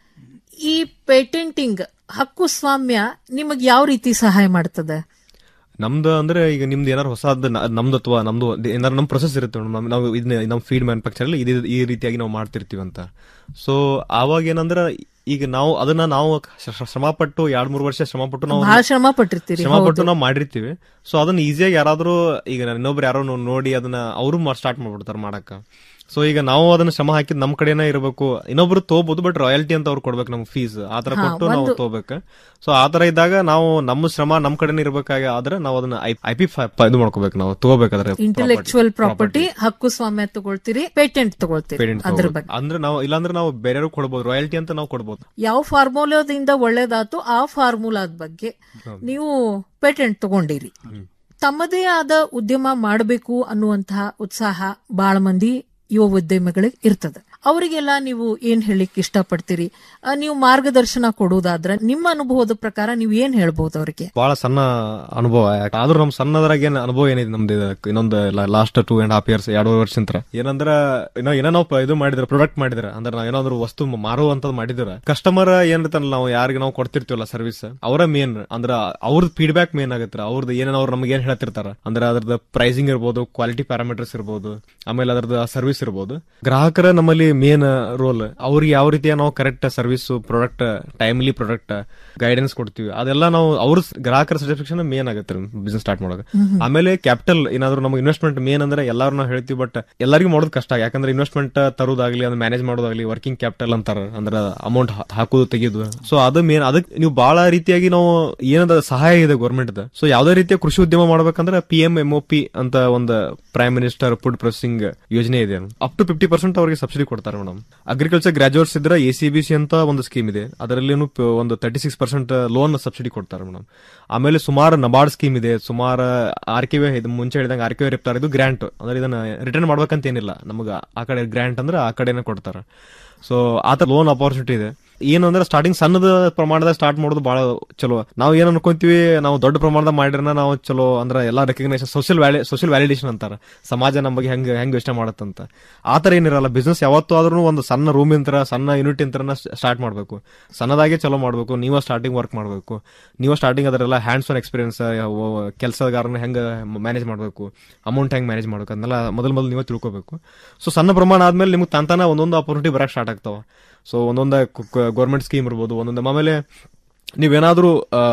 ಈ ಪೇಟೆಂಟಿಂಗ್ ಹಕ್ಕು ಸ್ವಾಮ್ಯ ನಿಮಗ್ ಯಾವ ರೀತಿ ಸಹಾಯ ಮಾಡ್ತದೆ ನಮ್ದು ಅಂದ್ರೆ ಈಗ ನಿಮ್ದು ಏನಾರು ಹೊಸದ್ ನಮ್ದು ಅಥವಾ ನಮ್ದು ಏನಾರು ನಮ್ ಪ್ರೊಸೆಸ್ ಇರುತ್ತೆ ನೋಡು, ನಮ್- ನಾವು ಇದನ್ನ ನಮ್ ಫೀಡ್ ಮ್ಯಾನುಫ್ಯಾಕ್ಚರ್ ಅಲ್ಲಿ ಇದು ಈ ರೀತಿಯಾಗಿ ನಾವು ಮಾಡ್ತಿರ್ತೀವಿ ಅಂತ ಸೊ ಆವಾಗ ಏನಂದ್ರೆ ಈಗ ನಾವು ಅದನ್ನ ನಾವು ಶ್ರ- ಶ್ರಮ ಪಟ್ಟು ಎರಡ್ ಮೂರು ವರ್ಷ ಶ್ರಮ ಪಟ್ಟು ನಾವು ಬಹಳ ಶ್ರಮ ಪಟ್ಟಿರ್ತೀರಿ ಶ್ರಮ ಪಟ್ಟು ಹೌದು. ನಾವು ಮಾಡಿರ್ತೀವಿ ಸೊ ಅದನ್ನ ಈಸಿಯಾಗಿ ಯಾರಾದ್ರೂ ಈಗ ಇನ್ನೊಬ್ರು ಯಾರೋ ನೋ- ನೋಡಿ ಅದನ್ನ ಅವರು ಸ್ಟಾರ್ಟ್ ಮಾಡ್ಬಿಡ್ತಾರೆ ಮಾಡಕ್ಕ ಸೊ ಈಗ ನಾವು ಅದನ್ನ ಶ್ರಮ ಹಾಕಿದ್ ನಮ್ ಕಡೆನೇ ಇರಬೇಕು ಇನ್ನೊಬ್ರು ತಗೋಬಹುದು ಬಟ್ ರಾಯಲ್ಟಿ ಅಂತ ಅವ್ರು ಕೊಡ್ಬೇಕು ನಮ್ಗೆ ಫೀಸ್ ಆತರ ಹಾ, ಕೊಟ್ಟು ನಾವು ಒಂದು- ತಗೋಬೇಕು ಸೊ ಆತರ ಇದ್ದಾಗ ನಾವು ನಮ್ಮ ಶ್ರಮ ನಮ್ ಕಡೆನೇ ಇರ್ಬೇಕಾಗಿ ಆದ್ರೆ ನಾವು ಅದನ್ನ ಐ ಪಿ ಇದು ಮಾಡ್ಕೋಬೇಕು ನಾವು ತಗೋಬೇಕಾದ್ರೆ ಇಂಟೆಲೆಕ್ಚುಯಲ್ ಪ್ರಾಪರ್ಟಿ ಹಕ್ಕು ಸ್ವಾಮ್ಯ ತಗೊಳ್ತೀರಿ ಪೇಟೆಂಟ್ ತಗೊಳ್ತೀರಿ ಪೇರೆಂಟ್ ಅದ್ರ ಬಗ್ಗೆ ಅಂದ್ರೆ ನಾವು ಇಲ್ಲಾಂದ್ರೆ ನಾವು ಬೇರೆಯವ್ರು ಕೊಡ್ಬೋದು ರಾಯಲ್ಟಿ ಅಂತ ನಾವು ಕೊಡ್ಬೋದು ಯಾವ ಫಾರ್ಮುಲಾದಿಂದ ಒಳ್ಳೇದಾತು ಆ ಫಾರ್ಮುಲಾದ ಬಗ್ಗೆ ನೀವು ಪೇಟೆಂಟ್ ತಗೊಂಡಿರಿ ತಮ್ಮದೇ ಆದ ಉದ್ಯಮ ಮಾಡಬೇಕು ಅನ್ನುವಂತಹ ಉತ್ಸಾಹ ಬಹಳ ಮಂದಿ ಯುವ ಉದ್ಯಮಿಗಳಿಗೆ ಇರ್ತದೆ ಅವರಿಗೆಲ್ಲ ನೀವು ಏನ್ ಹೇಳಿಕ್ ಇಷ್ಟಪಡ್ತೀರಿ ಆ, ನೀವು ಮಾರ್ಗದರ್ಶನ ಕೊಡುವುದಾದ್ರೆ ನಿಮ್ಮ ಅನುಭವದ ಪ್ರಕಾರ ನೀವು ಏನ್ ಹೇಳ್ಬಹುದು ಅವರಿಗೆ ಬಹಳ ಸಣ್ಣ ಅನುಭವ ಯಾಕೆ ಆದ್ರೂ ನಮ್ ಸಣ್ಣದ್ರಾಗ ಏನ್ ಅನುಭವ ಏನಿದೆ ನಮ್ದು ಇದು ಇನ್ನೊಂದು last two and half years ಎರಡು ವರ್ಷ ನಂತರ ಏನಂದ್ರ ಏನೋ ಏನೋ ನಾವು ಪ- ಇದು ಮಾಡಿದ್ರೆ ಪ್ರಾಡಕ್ಟ್ ಮಾಡಿದ್ರೆ ಅಂದ್ರೆ ನಾವ್ ಏನಾದ್ರು ವಸ್ತು ಮಾರುವಂತದ್ ಮಾಡಿದ್ರೆ ಕಸ್ಟಮರ್ ಏನಿರ್ತಾನಲ್ಲ ನಾವು ಯಾರಿಗೆ ನಾವು ಕೊಡ್ತಿರ್ತೀವಲ್ಲ ಸರ್ವಿಸ್ ಅವರ ಮೇನ್ ಅಂದ್ರ ಅವ್ರದ್ದು ಫೀಡ್ಬ್ಯಾಕ್ ಮೇನ್ ಆಗತ್ತೆ ಅವ್ರದ್ದು ಏನೇನು ಅವ್ರು ನಮ್ಗೆ ಏನ್ ಹೇಳ್ತಿರ್ತಾರ ಅಂದ್ರೆ ಅದ್ರದ್ದು ಪ್ರೈಸಿಂಗ್ ಇರ್ಬೋದು ಕ್ವಾಲಿಟಿ ಪ್ಯಾರಾಮೀಟರ್ಸ್ ಇರ್ಬೋದು ಆಮೇಲೆ ಅದ್ರದ್ದು ಸರ್ವಿಸ್ ಇರ್ಬೋದು ಗ್ರಾಹಕರ ನಮ್ಮಲ್ಲಿ ಮೇನ್ ರೋಲ್ ಅವ್ರಿಗೆ ಯಾವ ರೀತಿಯ ನಾವು correct service product timely product guidance ಕೊಡ್ತೀವಿ ಅದೆಲ್ಲ ನಾವು ಅವ್ರ ಗ್ರಾಹಕರ ಸ್ಯಾಟಿಸ್ಫ್ಯಾಕ್ಷನ್ ಮೇನ್ ಆಗುತ್ತೆ ಬಿಸ್ನೆಸ್ ಸ್ಟಾರ್ಟ್ ಮಾಡೋಕೆ ಹ್ಮ್. ಆಮೇಲೆ ಕ್ಯಾಪಿಟಲ್ ಏನಾದ್ರು ನಮಗೆ ಇನ್ವೆಸ್ಟ್ಮೆಂಟ್ ಮೇನ್ ಅಂದ್ರೆ ಎಲ್ಲಾರು ನಾವು ಹೇಳ್ತೀವಿ ಬಟ್ ಎಲ್ಲರಿಗೂ ಮಾಡೋದು ಕಷ್ಟ ಯಾಕಂದ್ರೆ ಇನ್ವೆಸ್ಟ್ಮೆಂಟ್ ತರೋದಾಗ್ಲಿ ಅದು ಮ್ಯಾನೇಜ್ ಮಾಡೋದಾಗ್ಲಿ ವರ್ಕಿಂಗ್ ಕ್ಯಾಪಿಟಲ್ ಅಂತಾರ ಅಂದ್ರೆ ಅಮೌಂಟ್ ಹಾಕೋದು ತೆಗೆಯೋದು ಸೊ ಅದು ಮೇನ್ ಅದಕ್ಕೆ ನೀವು ಬಹಳ ರೀತಿಯಾಗಿ ನಾವು ಏನದ ಸಹಾಯ ಇದೆ ಗೌರ್ಮೆಂಟ್ ಸೊ ಯಾವ್ದೇ ರೀತಿಯ ಕೃಷಿ ಉದ್ಯಮ ಮಾಡ್ಬೇಕಂದ್ರೆ ಪಿ ಎಂ ಎಂ ಪಿ ಅಂತ ಒಂದು ಪ್ರೈಮ್ ಮಿನಿಸ್ಟರ್ ಫುಡ್ ಪ್ರೊಸೆಸಿಂಗ್ ಯೋಜನೆ ಇದೆ ಅಪ್ ಟು ಫಿಫ್ಟಿ ಪರ್ಸೆಂಟ್ ಅವರಿಗೆ ಸಬ್ಸಿಡಿ ಕೊಡ್ತಾರೆ ಮೇಡಮ್ ಅಗ್ರಿಕಲ್ಚರ್ ಗ್ರಾಜುಯೇಟ್ಸ್ ಇದ್ರೆ ಎ ಸಿ ಬಿ ಸಿ ಅಂತ ಒಂದು ಸ್ಕೀಮ್ ಇದೆ ಅದರಲ್ಲಿ ಒಂದು thirty six percent loan subsidy ಕೊಡ್ತಾರೆ ಮೇಡಮ್ ಆಮೇಲೆ ಸುಮಾರು ನಬಾರ್ಡ್ ಸ್ಕೀಮ್ ಇದೆ ಸುಮಾರು ಆರ್ ಕೆ ಇದು ಮುಂಚೆ ಹೇಳಿದಂಗೆ ಆರ್ ಕೆ ಇರ್ತಾರೆ ಇದು ಗ್ರಾಂಟ್ ಅಂದ್ರೆ ಇದನ್ನ ರಿಟರ್ನ್ ಮಾಡ್ಬೇಕಂತ ಏನಿಲ್ಲ ನಮ್ಗೆ ಆ ಕಡೆ ಗ್ರಾಂಟ್ ಅಂದ್ರೆ ಆ ಕಡೆನೇ ಕೊಡ್ತಾರೆ ಸೊ ಆತರ ಲೋನ್ ಅಪಾರ್ಚುನಿಟಿ ಇದೆ ಏನು ಅಂದ್ರೆ ಸ್ಟಾರ್ಟಿಂಗ್ ಸಣ್ಣದ ಪ್ರಮಾಣದಾಗ ಸ್ಟಾರ್ಟ್ ಮಾಡೋದು ಬಹಳ ಚಲೋ ನಾವು ಏನ್ ಅನ್ಕೊಂತೀವಿ ನಾವು ದೊಡ್ಡ ಪ್ರಮಾಣದ ಮಾಡಿದ್ರೆ ನಾವು ಚಲೋ ಅಂದ್ರೆ ಎಲ್ಲಾ recognition social valley social validation ಅಂತಾರ ಸಮಾಜ ನಮ್ಮ ಬಗ್ಗೆ ಹೆಂಗ್ ಹೆಂಗ್ ಯೋಚನೆ ಮಾಡತ್ತಂತ ಆತರ ಏನಿರಲ್ಲ ಬಿಸ್ನೆಸ್ ಯಾವತ್ತೂ ಆದ್ರೂ ಒಂದು ಸಣ್ಣ ರೂಮ್ ಇಂತರ ಸಣ್ಣ ಯೂನಿಟ್ ಇಂತರ ಸ್ಟಾರ್ಟ್ ಮಾಡಬೇಕು ಸಣ್ಣದಾಗೆ ಚಲೋ ಮಾಡಬೇಕು ನೀವ ಸ್ಟಾರ್ಟಿಂಗ್ ವರ್ಕ್ ಮಾಡಬೇಕು ನೀವು ಸ್ಟಾರ್ಟಿಂಗ್ ಅದರೆಲ್ಲ ಹ್ಯಾಂಡ್ಸ್ ಆನ್ ಎಕ್ಸ್ಪೀರಿಯನ್ಸ್ ಕೆಲಸಗಾರನ ಹೆಂಗ ಮ್ಯಾನೇಜ್ ಮಾಡಬೇಕು ಅಮೌಂಟ್ ಹೆಂಗ್ ಮ್ಯಾನೇಜ್ ಮಾಡಬೇಕು ಅದನ್ನೆಲ್ಲ ಮೊದಲು ಮೊದಲು ನೀವೇ ತಿಳ್ಕೊಬೇಕು ಸೊ ಸಣ್ಣ ಪ್ರಮಾಣ ಆದ್ಮೇಲೆ ನಿಮ್ಗೆ ತಂತಾನ ಒಂದೊಂದು ಅಪರ್ಚುನಿಟಿ ಬರಕ್ ಸ್ಟಾರ್ಟ್ ಆಗ್ತಾವ ಸೊ ಒಂದೊಂದು ಗೌರ್ಮೆಂಟ್ ಸ್ಕೀಮ್ ಇರ್ಬೋದು ಒಂದೊಂದು ಆಮೇಲೆ ನೀವೇನಾದ್ರೂ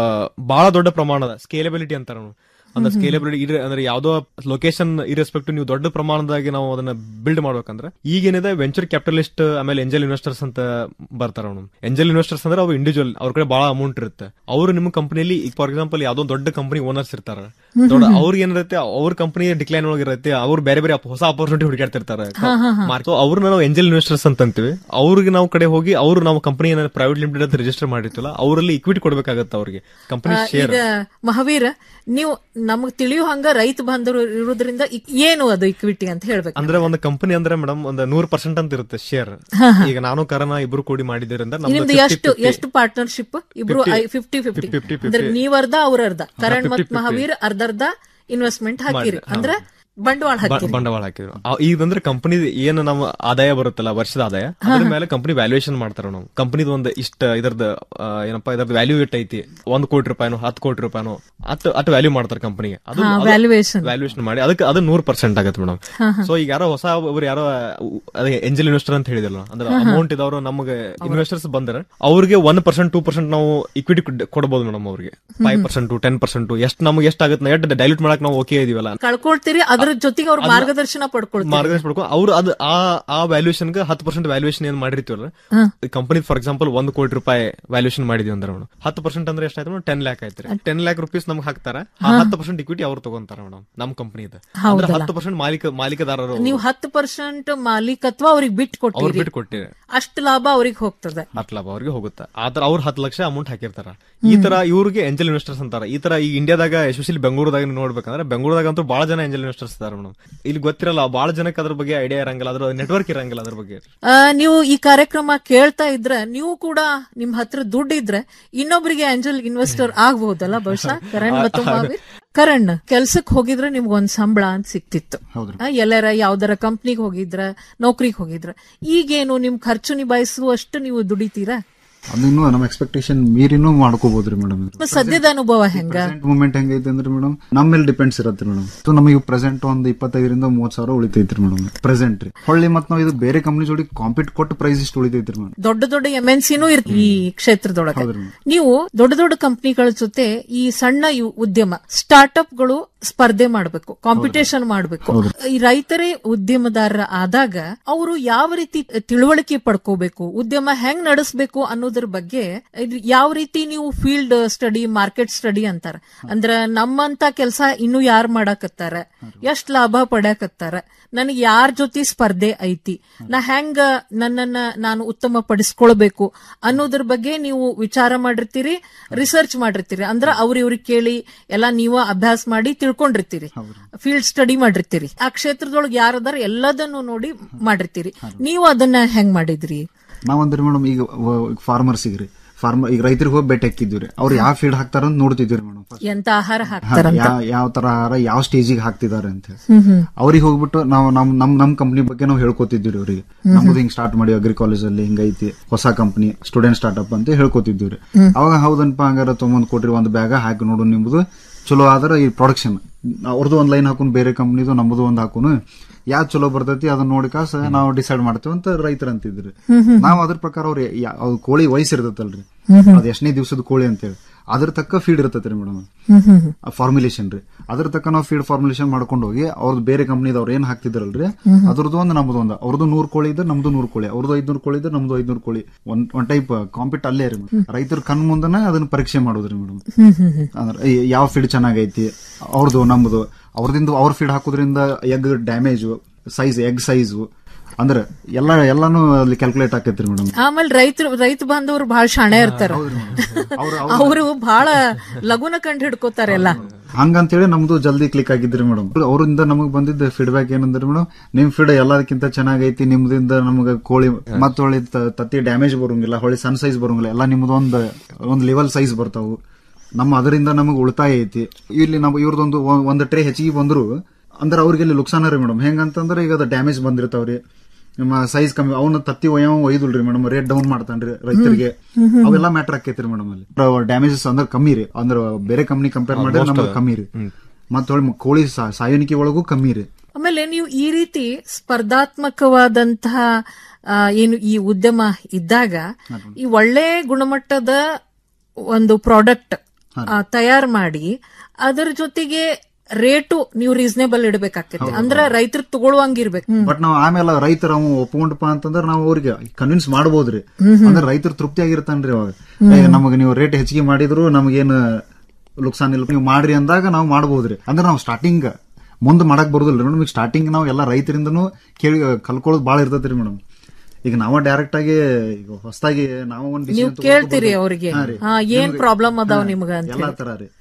ಬಹಳ ದೊಡ್ಡ ಪ್ರಮಾಣದ ಸ್ಕೇಲೆಬಿಲಿಟಿ ಅಂತಾರ ನಾವು. ಅಂದ್ರೆ ಸ್ಕೇಲೆಬಿಲಿಟಿ ಅಂದ್ರೆ ಯಾವ್ದೋ ಲೊಕೇಶನ್ ಇರೆಸ್ಪೆಕ್ಟ್ ನೀವು ದೊಡ್ಡ ಪ್ರಮಾಣದಾಗಿ ನಾವು ಅದನ್ನ ಬಿಲ್ಡ್ ಮಾಡ್ಬೇಕಂದ್ರೆ ಈಗೇನಿದೆ ವೆಂಚರ್ ಕ್ಯಾಪಿಟಲಿಸ್ಟ್ ಆಮೇಲೆ ಎಂಜಲ್ ಇನ್ವೆಸ್ಟರ್ಸ್ ಅಂತ ಬರ್ತಾರ ಅವನು ಎಂಜಲ್ ಇನ್ವೆಸ್ಟರ್ಸ್ ಅಂದ್ರೆ ಅವ್ರು ಇಂಡಿವಿಜುವಲ್ ಅವ್ರ ಕಡೆ ಬಹಳ ಅಮೌಂಟ್ ಇರುತ್ತೆ ಅವರು ನಿಮ್ಮ ಕಂಪನಿಯಲ್ಲಿ ಫಾರ್ ಎಕ್ಸಾಂಪಲ್ ಯಾವ್ದೋ ಒಂದ್ ದೊಡ್ಡ ಕಂಪನಿ ಓನರ್ಸ್ ಇರ್ತಾರ ದೊಡ್ಡ ಅವ್ರಿಗೆ ಏನಿರುತ್ತೆ ಅವ್ರ ಕಂಪನಿ ಡಿಕ್ಲೈನ್ ಒಳಗಿರುತ್ತೆ ಅವ್ರು ಬೇರೆ ಬೇರೆ ಹೊಸ ಅಪರ್ಚುನಿಟಿ ಹುಡುಕಾಡ್ತಿರ್ತಾರೆ ಹಾ, ಹಾ, ಹಾ. ಸೊ ಅವ್ರನ್ನ ನಾವು ಎಂಜಲ್ ಇನ್ವೆಸ್ಟರ್ಸ್ ಅಂತ ಅಂತೀವಿ ಅವ್ರಿಗೆ ನಾವು ಕಡೆ ಹೋಗಿ ಅವ್ರು ನಾವು ಕಂಪನಿ ಪ್ರೈವೇಟ್ ಲಿಮಿಟೆಡ್ ಅಂತ ರಿಜಿಸ್ಟರ್ ಮಾಡಿರ್ತಿಲ್ಲ ಅವರಲ್ಲಿ ಇಕ್ವಿಟಿ ಕೊಡ್ಬೇಕಾಗತ್ತೆ ಅವ್ರಿಗೆ ಕಂಪನಿ ಆ, ಶೇರ್ ಈಗ ಮಹಾವೀರ ನೀವು ನಮಗ್ ತಿಳಿಯೋ ಹಂಗ ರೈತ ಬಾಂಧವರು ಇರೋದ್ರಿಂದ ಇ- ಏನು ಅದು ಇಕ್ವಿಟಿ ಅಂತ ಹೇಳ್ಬೇಕು ಅಂದ್ರೆ ಒಂದು ಕಂಪನಿ ಅಂದ್ರೆ ಮೇಡಮ್ ಒಂದು ನೂರ್ ಪರ್ಸೆಂಟ್ ಅಂತ ಇರುತ್ತೆ ಶೇರ್ ಹಾ, ಹಾ. ಈಗ ನಾನು ಕರನ ಇಬ್ರು ಕೂಡಿ ಮಾಡಿದ್ರಿಂದ ನಮ್ದು ನಿಮ್ದು 50, ಎಷ್ಟು 50. ಎಷ್ಟು ಪಾರ್ಟ್ನರ್ಶಿಪ್ ಇಬ್ರು 50, ಫಿಫ್ಟಿ ಫಿಫ್ಟಿ 50, 50. ಅಂದ್ರೆ ನೀವ್ ಅರ್ಧ ಅವ್ರ ಅರ್ಧ ಕರಣ್ 50, ಮತ್ 50. ಮಹಾವೀರ್ ಅರ್ಧ ಅರ್ಧ ಇನ್ವೆಸ್ಟ್ಮೆಂಟ್ ಹಾಕಿರಿ ಮಾಡಿ, ಹಾ. ಅಂದ್ರೆ ಬಂಡವಾಳ ಬ- ಹಾಕಿರಿ ಬಂಡವಾಳ ಹಾಕಿದ್ರು ಆ- ಇದಂದ್ರೆ ಕಂಪನಿ ಏನು ನಮ್ಮ ಆದಾಯ ಬರುತ್ತಲ್ಲ ವರ್ಷದ ಆದಾಯ ಅದ್ರ ಮೇಲೆ ಕಂಪನಿ ವ್ಯಾಲ್ಯೂಯೇಷನ್ ಮಾಡ್ತಾರ ನಾವು ಕಂಪನಿದ ಒಂದು ಇಷ್ಟ ಇದ್ರದ್ದು ಆ, ಏನಪ್ಪಾ ಇದ್ರದ್ದು ವ್ಯಾಲ್ಯೂ ಇಟ್ ಐತಿ ಒಂದ್ ಕೋಟಿ ರೂಪಾಯಿನೋ ಹತ್ತು ಕೋಟಿ ರೂಪಾಯಿನೋ ಅಟ್ ಅಟ್ ವ್ಯಾಲ್ಯೂ ಮಾಡ್ತಾರೆ ಕಂಪನಿಗೆ ಅದು ಹಾ, valuation. ವ್ಯಾಲ್ಯೂಯೇಷನ್ ಮಾಡಿ ಅದಕ್ಕೆ ಅದು ನೂರ್ ಪರ್ಸೆಂಟ್ ಆಗತ್ತೆ ಮೇಡಮ್ ಹಾ, ಹಾ. ಸೊ ಈಗ ಯಾರೋ ಹೊಸ ಒಬ್ರು ಯಾರೋ ಅದೇ ಎಂಜಲ್ ಇನ್ವೆಸ್ಟರ್ ಅಂತ ಹೇಳಿದಲ್ಲ ಅಂದ್ರೆ ಹಾ, ಹಾ. ಅಮೌಂಟ್ ಇದವರು ನಮಗೆ ಇನ್ವೆಸ್ಟರ್ಸ್ ಬಂದ್ರೆ ಅವ್ರಿಗೆ ಒನ್ ಪರ್ಸೆಂಟ್ ಟೂ ಪರ್ಸೆಂಟ್ ನಾವು ಇಕ್ವಿಟಿ ಕೊಡಬಹುದು ಮೇಡಮ್ ಅವ್ರಿಗೆ ಫೈವ್ ಪರ್ಸೆಂಟ್ ಟೆನ್ ಪರ್ಸೆಂಟ್ ಎಷ್ಟು ನಮ್ಗೆ ಎಷ್ಟು ಆಗುತ್ತೆ ಎಷ್ಟು ಡೈಲ್ಯೂಟ್ ಮಾಡಕ್ ನಾವು ಓಕೆ ಇದೀವಲ್ಲ ಕಳ್ಕೊಳ್ತೀರಿ ಅದ್ರ ಜೊತೆಗೆ ಅವ್ರ ಅದನ್ನ- ಮಾರ್ಗದರ್ಶನ ಪಡ್ಕೊಳ್ತೀರಿ ಮಾರ್ಗದರ್ಶನ ಪಡ್ಕೊಂಡು ಅವ್ರು ಅದು ಆ ಆ ವ್ಯಾಲ್ಯೂಷನ್ ಹತ್ತು ಪರ್ಸೆಂಟ್ ವ್ಯಾಲ್ಯೂಷನ್ ಏನ್ ಮಾಡಿರ್ತೀವಲ್ಲ ಹಾ. ಕಂಪನಿ ಫಾರ್ ಎಕ್ಸಾಂಪಲ್ ಒಂದು ಕೋಟಿ ರೂಪಾಯಿ ವ್ಯಾಲ್ಯೂಷನ್ ಮಾಡಿದೀವಿ ಅಂದ್ರೆ ಮೇಡಮ್ ಹತ್ತು ಪರ್ಸೆಂಟ್ ಅಂದ್ರೆ ಎಷ್ಟಾಯ್ತು ಟೆನ್ ಲ್ಯಾಕ್ ಆಯ್ತು ಟೆನ್ ಲ್ಯಾಕ್ ರುಪೀಸ್ ನಮ್ಗೆ ಹಾಕ್ತಾರ ಆ ಹಾ. ಹತ್ತು ಪರ್ಸೆಂಟ್ ಇಕ್ವಿಟಿ ಅವ್ರು ತಗೊಂತಾರ ಮೇಡಮ್ ನಮ್ ಕಂಪನಿ ಅಂದ್ರೆ ಹೌದಲ್ಲ. ಹತ್ತು ಪರ್ಸೆಂಟ್ ಮಾಲೀಕ ಮಾಲೀಕದಾರರು ನೀವು ಹತ್ತು ಪರ್ಸೆಂಟ್ ಮಾಲೀಕತ್ವ ಅವ್ರಿಗೆ ಬಿಟ್ಟು ಅವ್ರು ಕೊಟ್ಟಿರಿ ಬಿಟ್ಟು ಕೊಟ್ಟಿರಿ ಅಷ್ಟು ಲಾಭ ಅವ್ರಿಗೆ ಹೋಗ್ತದೆ ಹತ್ತು ಲಾಭ ಅವ್ರಿಗೆ ಹೋಗುತ್ತೆ ಆತರ ಅವ್ರು ಹತ್ತು ಲಕ್ಷ ಅಮೌಂಟ್ ಹಾಕಿರ್ತಾರ ಈ ತರ ಇವ್ರಿಗೆ ಏಂಜಲ್ ಇನ್ವೆಸ್ಟರ್ಸ್ ಅಂತಾರ ಈ ತರ ಈಗ ಇಂಡಿಯಾದಾಗ ಎಸ್ಪೆಷಲಿ ಬೆಂಗಳೂರದಾಗ ನೀವು ನೋಡ್ಬೇಕಂದ್ರೆ ಬೆಂಗಳೂರದಾಗ ಅಂತೂ ಬಹಳ ಜನ ಏಂಜಲ್ ಇನ್ವೆಸ್ಟರ್ಸ್ ಇದಾರೆ ಮೇಡಮ್ ಇಲ್ಲಿ ಗೊತ್ತಿರಲ್ಲ ಬಹಳ ಜನಕ್ಕೆ ಅದ್ರ ಬಗ್ಗೆ ಐಡಿಯಾ ಇರಂಗಿಲ್ಲ ಅದ್ರ ನೆಟ್ವರ್ಕ್ ಇರಂಗಿಲ್ಲ ಅದ್ರ ಬಗ್ಗೆ ಆ, ನೀವು ಈ ಕಾರ್ಯಕ್ರಮ ಕೇಳ್ತಾ ಇದ್ರೆ ನೀವು ಕೂಡ ನಿಮ್ ಹತ್ರ ದುಡ್ಡು ಇದ್ರೆ ಇನ್ನೊಬ್ರಿಗೆ ಆಂಜಲ್ ಇನ್ವೆಸ್ಟರ್ ಆಗ್ಬಹುದಲ್ಲ ಬಹುಶಃ ಕರಣ್ ಮತ್ತು ಮಾವೀರ್ ಕರಣ್ ಕೆಲ್ಸಕ್ ಹೋಗಿದ್ರೆ ನಿಮ್ಗೆ ಒಂದ್ ಸಂಬಳ ಅಂತ ಸಿಕ್ತಿತ್ತು ಆ, ಎಲ್ಲರ ಯಾವ್ದಾರ ಕಂಪ್ನಿಗೆ ಹೋಗಿದ್ರ ನೌಕರಿಗೆ ಹೋಗಿದ್ರ ಈಗೇನು ನಿಮ್ ಖರ್ಚು ನಿಭಾಯಿಸುವಷ್ಟು ನೀವು ದುಡಿತೀರಾ ಅದಿನ್ನು ನಮ್ಮ ಎಕ್ಸ್ಪೆಕ್ಟೇಷನ್ ಮೀರಿನೂ ಮಾಡ್ಕೋಬಹುದ್ರಿ ಮೇಡಮ್ ಮತ್ತ್ ಸದ್ಯದ ಅನುಭವ ಹೆಂಗ ಪ್ರೆಸೆಂಟ್ ಮೂಮೆಂಟ್ ಹೆಂಗೈತೆ ಅಂದ್ರೆ ಮೇಡಮ್ ನಮ್ಮ ಮೇಲೆ ಡಿಪೆಂಡ್ಸ್ ಇರತ್ತೆ ಮೇಡಮ್ ಸೊ ನಮಗೆ ಪ್ರೆಸೆಂಟ್ ಒಂದು ಇಪ್ಪತ್ತೈದರಿಂದ ಮೂವತ್ ಸಾವಿರ ಉಳಿತೈತ್ರಿ ಮೇಡಮ್ ಪ್ರೆಸೆಂಟ್ ರೀ ಹೊಳ್ಳಿ ಮತ್ ನಾವು ಇದು ಬೇರೆ ಕಂಪ್ನಿ ಜೋಡಿ ಕಾಂಪೀಟ್ ಕೊಟ್ಟು ಪ್ರೈಸ್ ಇಷ್ಟು ಉಳಿತೈತ್ರಿ ಮೇಡಮ್ ದೊಡ್ಡ ದೊಡ್ಡ ಎಂ ಎನ್ ಸಿನೂ ಇರ್ ಈ ಕ್ಷೇತ್ರದೊಳಗೆ ಹೌದ್ರಿ ಮೇಡಮ್. ನೀವು ದೊಡ್ಡ ದೊಡ್ಡ ಕಂಪ್ನಿಗಳ ಜೊತೆ ಈ ಸಣ್ಣ ಇವ್ ಉದ್ಯಮ ಸ್ಟಾರ್ಟ್ಅಪ್ ಗಳು ಸ್ಪರ್ಧೆ ಮಾಡಬೇಕು ಕಾಂಪಿಟೇಷನ್ ಮಾಡಬೇಕು ಈ ರೈತರೇ ಉದ್ಯಮದಾರರ ಆದಾಗ ಅವರು ಯಾವ ರೀತಿ ತಿಳುವಳಿಕೆ ಪಡ್ಕೋಬೇಕು ಉದ್ಯಮ ಹೆಂಗ್ ನಡೆಸಬೇಕು ಅನ್ನೋದ್ರ ಬಗ್ಗೆ ಇದು ಯಾವ ರೀತಿ ನೀವು ಫೀಲ್ಡ್ ಸ್ಟಡಿ ಮಾರ್ಕೆಟ್ ಸ್ಟಡಿ ಅಂತಾರ ಅಂದ್ರ ನಮ್ಮಂತ ಕೆಲಸ ಇನ್ನು ಯಾರು ಮಾಡಾಕತ್ತಾರ ಎಷ್ಟ್ ಲಾಭ ಪಡ್ಯಾಕತ್ತಾರ ನನಗೆ ಯಾರ ಜೊತೆ ಸ್ಪರ್ಧೆ ಐತಿ ನಾ ಹೆಂಗ ನನ್ನನ್ನ ನಾನು ಉತ್ತಮ ಪಡಿಸ್ಕೊಳ್ಬೇಕು ಅನ್ನೋದ್ರ ಬಗ್ಗೆ ನೀವು ವಿಚಾರ ಮಾಡಿರ್ತೀರಿ ರಿಸರ್ಚ್ ಮಾಡಿರ್ತೀರಿ ಅಂದ್ರ ಅವ್ರ ಇವ್ರಿಗೆ ಕೇಳಿ ಎಲ್ಲಾ ನೀವ ಅಭ್ಯಾಸ ಮಾಡಿ ತಿಳ್ಕೊಂಡಿರ್ತೀರಿ ಫೀಲ್ಡ್ ಸ್ಟಡಿ ಮಾಡಿರ್ತೀರಿ ಆ ಕ್ಷೇತ್ರದೊಳಗೆ ಯಾರದಾರ ಎಲ್ಲದನ್ನು ನೋಡಿ ಮಾಡಿರ್ತೀರಿ ನೀವು ಅದನ್ನ ಹೆಂಗ್ ಮಾಡಿದ್ರಿ ನಾವಂದ್ರೆ ಮೇಡಮ್ ಈಗ ಫಾರ್ಮರ್ಸ್ ರೀ ಫಾರ್ಮರ್ ಈಗ ರೈತರಿಗೆ ಹೋಗಿ ಭೇಟಿ ಹಾಕಿದ್ವಿ ರೀ ಅವ್ರು ಯಾವ ಫೀಲ್ಡ್ ಹಾಕ್ತಾರ ಅಂತ ನೋಡ್ತಿದ್ವಿ ಮೇಡಮ್ ಎಂತ ಆಹಾರ ಹಾಕ್ತಾರಂತ ಯಾವ ತರ ಆಹಾರ ಯಾವ ಸ್ಟೇಜಿಗೆ ಹಾಕ್ತಿದಾರೆ ಅಂತ ಹೇಳಿ ಹ್ಮ್ ಹ್ಮ್ ಅವ್ರಿಗೆ ಹೋಗ್ಬಿಟ್ಟು ನಾವು ನಮ್ ನಮ್ ನಮ್ ಕಂಪ್ನಿ ಬಗ್ಗೆ ನಾವು ಹೇಳ್ಕೊತಿದ್ವಿ ರೀ ಅವ್ರಿಗೆ ನಮ್ದು ಹಿಂಗ್ ಸ್ಟಾರ್ಟ್ ಮಾಡಿ ಅಗ್ರಿ ಕಾಲೇಜ್ ಅಲ್ಲಿ ಹಿಂಗೈತಿ ಹೊಸ ಕಂಪ್ನಿ ಸ್ಟೂಡೆಂಟ್ ಸ್ಟಾರ್ಟ್ಅಪ್ ಅಂತ ಹೇಳ್ಕೊತಿದ್ವಿ ರೀ ಹ್ಮ್. ಅವಾಗ ಹೌದನ್ಪ ಹಂಗಾರ ತೊಗೊಂಡ್ ಕೊಟ್ರಿ ಒಂದ್ ಬ್ಯಾಗ ಹಾಕಿ ನೋಡು ನಿಮ್ದು ಚಲೋ ಆದ್ರೆ ಈ ಪ್ರೊಡಕ್ಷನ್ ಅವ್ರದ್ದು ಒಂದ್ ಲೈನ್ ಹಾಕುನ್ ಬೇರೆ ಕಂಪ್ನಿದು ನಮ್ದು ಒಂದ್ ಹಾಕುನು ಯಾವ್ದು ಚಲೋ ಬರ್ತೈತಿ ಅದನ್ನ ನೋಡಿ ಕಾಸ ನಾವು ಡಿಸೈಡ್ ಮಾಡ್ತೇವೆ ಅಂತ ರೈತರ ಅಂತಿದ್ರಿ ಹ್ಮ್ ಹ್ಮ್. ನಾವ್ ಅದ್ರ ಪ್ರಕಾರ ಅವ್ರ ಅವ್ ಕೋಳಿ ವಯಸ್ಸು ಇರ್ತೈತಲ್ರಿ ಹ್ಮ್ ಹ್ಮ್. ಅದ್ ಎಷ್ಟನೇ ದಿವಸದ ಕೋಳಿ ಅಂತೇಳಿ ಅದ್ರ ತಕ್ಕ ಫೀಡ್ ಇರ್ತೈತ್ರಿ madam hmm hmm hmm. Formulation ರೀ ಅದ್ರ ತಕ್ಕ ನಾವು ಫೀಡ್ ಫಾರ್ಮುಲೇಷನ್ ಮಾಡ್ಕೊಂಡು ಹೋಗಿ ಅವ್ರದ್ದು ಬೇರೆ ಕಂಪ್ನಿದವ್ರು ಏನ್ ಹಾಕ್ತಿದ್ರಲ್ರಿ ಹ್ಮ್ ಹ್ಮ್. ಅದ್ರದ್ದು ಒಂದು ನಮ್ದು ಒಂದು ಅವ್ರದ್ದು ನೂರ್ ಕೋಳಿ ಇದ್ರೆ ನಮ್ದು ನೂರ್ ಕೋಳಿ ಅವ್ರದ್ದು ಐದ್ನೂರ್ ಕೋಳಿ ಇದ್ರೆ ನಮ್ದು ಐದ್ನೂರ್ ಕೋಳಿ ಒಂದ್ ಒಂದ್ ಟೈಪ್ ಕಾಂಪಿಟ್ ಅಲ್ಲೇ ರೀ ರೈತರ ಕಣ್ ಮುಂದನ ಅದನ್ನ ಪರೀಕ್ಷೆ ಮಾಡೋದ್ರಿ ಮೇಡಮ್ ಹ್ಮ್ ಹ್ಮ್ ಹ್ಮ್. ಅಂದ್ರೆ ಈ ಯಾವ ಫೀಡ್ ಚೆನ್ನಾಗೈತಿ ಅವ್ರದ್ದು ನಮ್ದು ಅವ್ರದಿಂದ ಅವ್ರ ಫೀಡ್ ಹಾಕೋದ್ರಿಂದ egg damage size egg size ಅಂದ್ರೆ ಎಲ್ಲ ಎಲ್ಲಾನು ಅಲ್ಲಿ ಕ್ಯಾಲ್ಕುಲೇಟ್ ಆಕೈತ್ರಿ ಮೇಡಮ್ ಆಮೇಲೆ ರೈತರು ರೈತ ಬಾಂಧವರು ಬಹಳ ಶಾಣೆ ಇರ್ತಾರ ಅವರು ಬಹಳ ಲಗುನ ಕಂಡು ಹಿಡ್ಕೋತಾರೆ ಎಲ್ಲ ಹಂಗಂತೇಳಿ ನಮ್ದು ಜಲ್ದಿ ಕ್ಲಿಕ್ ಆಗಿದ್ರಿ ಮೇಡಮ್ ಅವರಿಂದ ನಮಗ್ ಬಂದಿದ್ದ ಫೀಡ್ಬ್ಯಾಕ್ ಏನಂದ್ರೆ ಮೇಡಮ್ ನಿಮ್ ಫೀಡ್ ಎಲ್ಲದಕ್ಕಿಂತ ಚೆನ್ನಾಗೈತಿ ನಿಮ್ದಿಂದ ನಮಗ ಕೋಳಿ ಮತ್ತ ಹೊಳಿ ತ- ತತ್ತಿ ಡ್ಯಾಮೇಜ್ ಬರೋಂಗಿಲ್ಲ ಹೊಳಿ ಸಣ್ಣ ಸೈಜ್ ಬರೋಂಗಿಲ್ಲ ಎಲ್ಲ ನಿಮ್ದು ಒಂದ್ ಒಂದ್ ಲೆವೆಲ್ ಸೈಜ್ ಬರ್ತಾವು ನಮ್ಮ ಅದರಿಂದ ನಮಗ್ ಉಳಿತಾಯ ಐತಿ ಇಲ್ಲಿ ನಾವು ಇವ್ರದೊಂದು ಒ- ಒಂದ್ ಟ್ರೇ ಹೆಚ್ಚಿಗೆ ಬಂದ್ರು ಅಂದ್ರೆ ಅವ್ರಿಗೆ ಇಲ್ಲಿ ಲುಕ್ಸಾನ ರೀ ಮೇಡಮ್ ಹೆಂಗಂತಂದ್ರೆ ಈಗ ಅದು ಡ್ಯಾಮೇಜ್ ಬಂದಿರ್ತಾವ್ರಿ ನಿಮ್ಮ ಸೈಜ್ ಕಮ್ಮಿ ಅವನ ತತ್ತಿ ಒಯ್ಯವ ಒಯ್ದುಲ್ರಿ ಮೇಡಮ್ ರೇಟ್ ಡೌನ್ ಮಾಡ್ತಾನ್ರಿ ರೈತರಿಗೆ ಹ್ಮ್ ಹ್ಮ್. ಅವೆಲ್ಲ ಮ್ಯಾಟರ್ ಆಕೈತ್ರಿ ಮೇಡಮ್ ಅಲ್ಲಿ ಡ್ಯಾಮೇಜಸ್ ಅಂದ್ರೆ ಕಮ್ಮಿ ರೀ ಅಂದ್ರೆ ಬೇರೆ ಕಂಪ್ನಿ ಕಂಪೇರ್ ಮಾಡಿದ್ರೆ Almost, ನಮ್ಗೆ ಕಮ್ಮಿ ರೀ ಮತ್ತೆ ಹೊಳ್ಳಿ ಕೋಳಿ ಸಾ- ಸಾಯೋನಿಕೆ ಒಳಗೂ ಕಮ್ಮಿ ರೀ ಆಮೇಲೆ ನೀವು ಈ ರೀತಿ ಸ್ಪರ್ಧಾತ್ಮಕವಾದಂತಹ ಆ, ಏನು ಈ ಉದ್ಯಮ ಇದ್ದಾಗ ಈ ಒಳ್ಳೆ ಗುಣಮಟ್ಟದ ಒಂದು ಪ್ರಾಡಕ್ಟ್ ತಯಾರು ಮಾಡಿ ಅದರ ಜೊತೆಗೆ ರೇಟು ನೀವು ರೀಸನೇಬಲ್ ಇಡಬೇಕಾಗ್ತೈತಿ ಅಂದ್ರೆ ರೈತರು ತಗೊಳ್ಳುವಂಗಿರ್ಬೇಕು ಹ್ಮ್. ಬಟ್ ನಾವ್ ಆಮೇಲೆ ರೈತರ ಅವ ಒಪ್ಕೊಂಡಪ್ಪ ಅಂತಂದ್ರೆ ನಾವು ಅವ್ರಿಗೆ ಕನ್ವಿನ್ಸ್ ಮಾಡ್ಬೋದ್ರಿ ಹ್ಮ್ ಹ್ಮ್. ಅಂದ್ರೆ ರೈತರು ತೃಪ್ತಿ ಆಗಿರ್ತಾನ್ರಿ ಅವಾಗ ಹ್ಮ್. ಏ, ನಮಗ್ ನೀವು ರೇಟ್ ಹೆಚ್ಚಿಗೆ ಮಾಡಿದ್ರು ನಮಗೇನು ಲುಕ್ಸಾನ್ ಇಲ್ಲ ನೀವು ಮಾಡ್ರಿ ಅಂದಾಗ ನಾವು ಮಾಡ್ಬೋದ್ರಿ ಅಂದ್ರೆ ನಾವು ಸ್ಟಾರ್ಟಿಂಗ್ ಮುಂದ್ ಮಾಡಕ್ ಬರುದಿಲ್ಲ ಮೇಡಮ್ ಈಗ ಸ್ಟಾರ್ಟಿಂಗ್ ನಾವು ಎಲ್ಲ ರೈತರಿಂದನೂ ಕೇಳಿ ಕಲ್ಕೊಳ್ಳೋದು ಬಾಳ ಇರ್ತೈತ್ರಿ ಮೇಡಮ್ ಈಗ ನಾವ ಡೈರೆಕ್ಟ್ ಆಗಿ ಈಗ ಹೊಸದಾಗಿ ನಾವು ಒಂದ್ ನೀವು decision ಕೇಳ್ತೀರಿ ತಗೊಳ್ಬೋದು. ಅವ್ರಿಗೆ ಹಾ ರೀ. ಹಾ, ಏನ್ ನಿಮ್ಗೆ- ಪ್ರಾಬ್ಲಮ್ ಅದಾವ ಹಾ, ನಿಮ್ಗ ಅಂತ ಎಲ್ಲಾ ಹೇಳಿ. ತರ ರೀ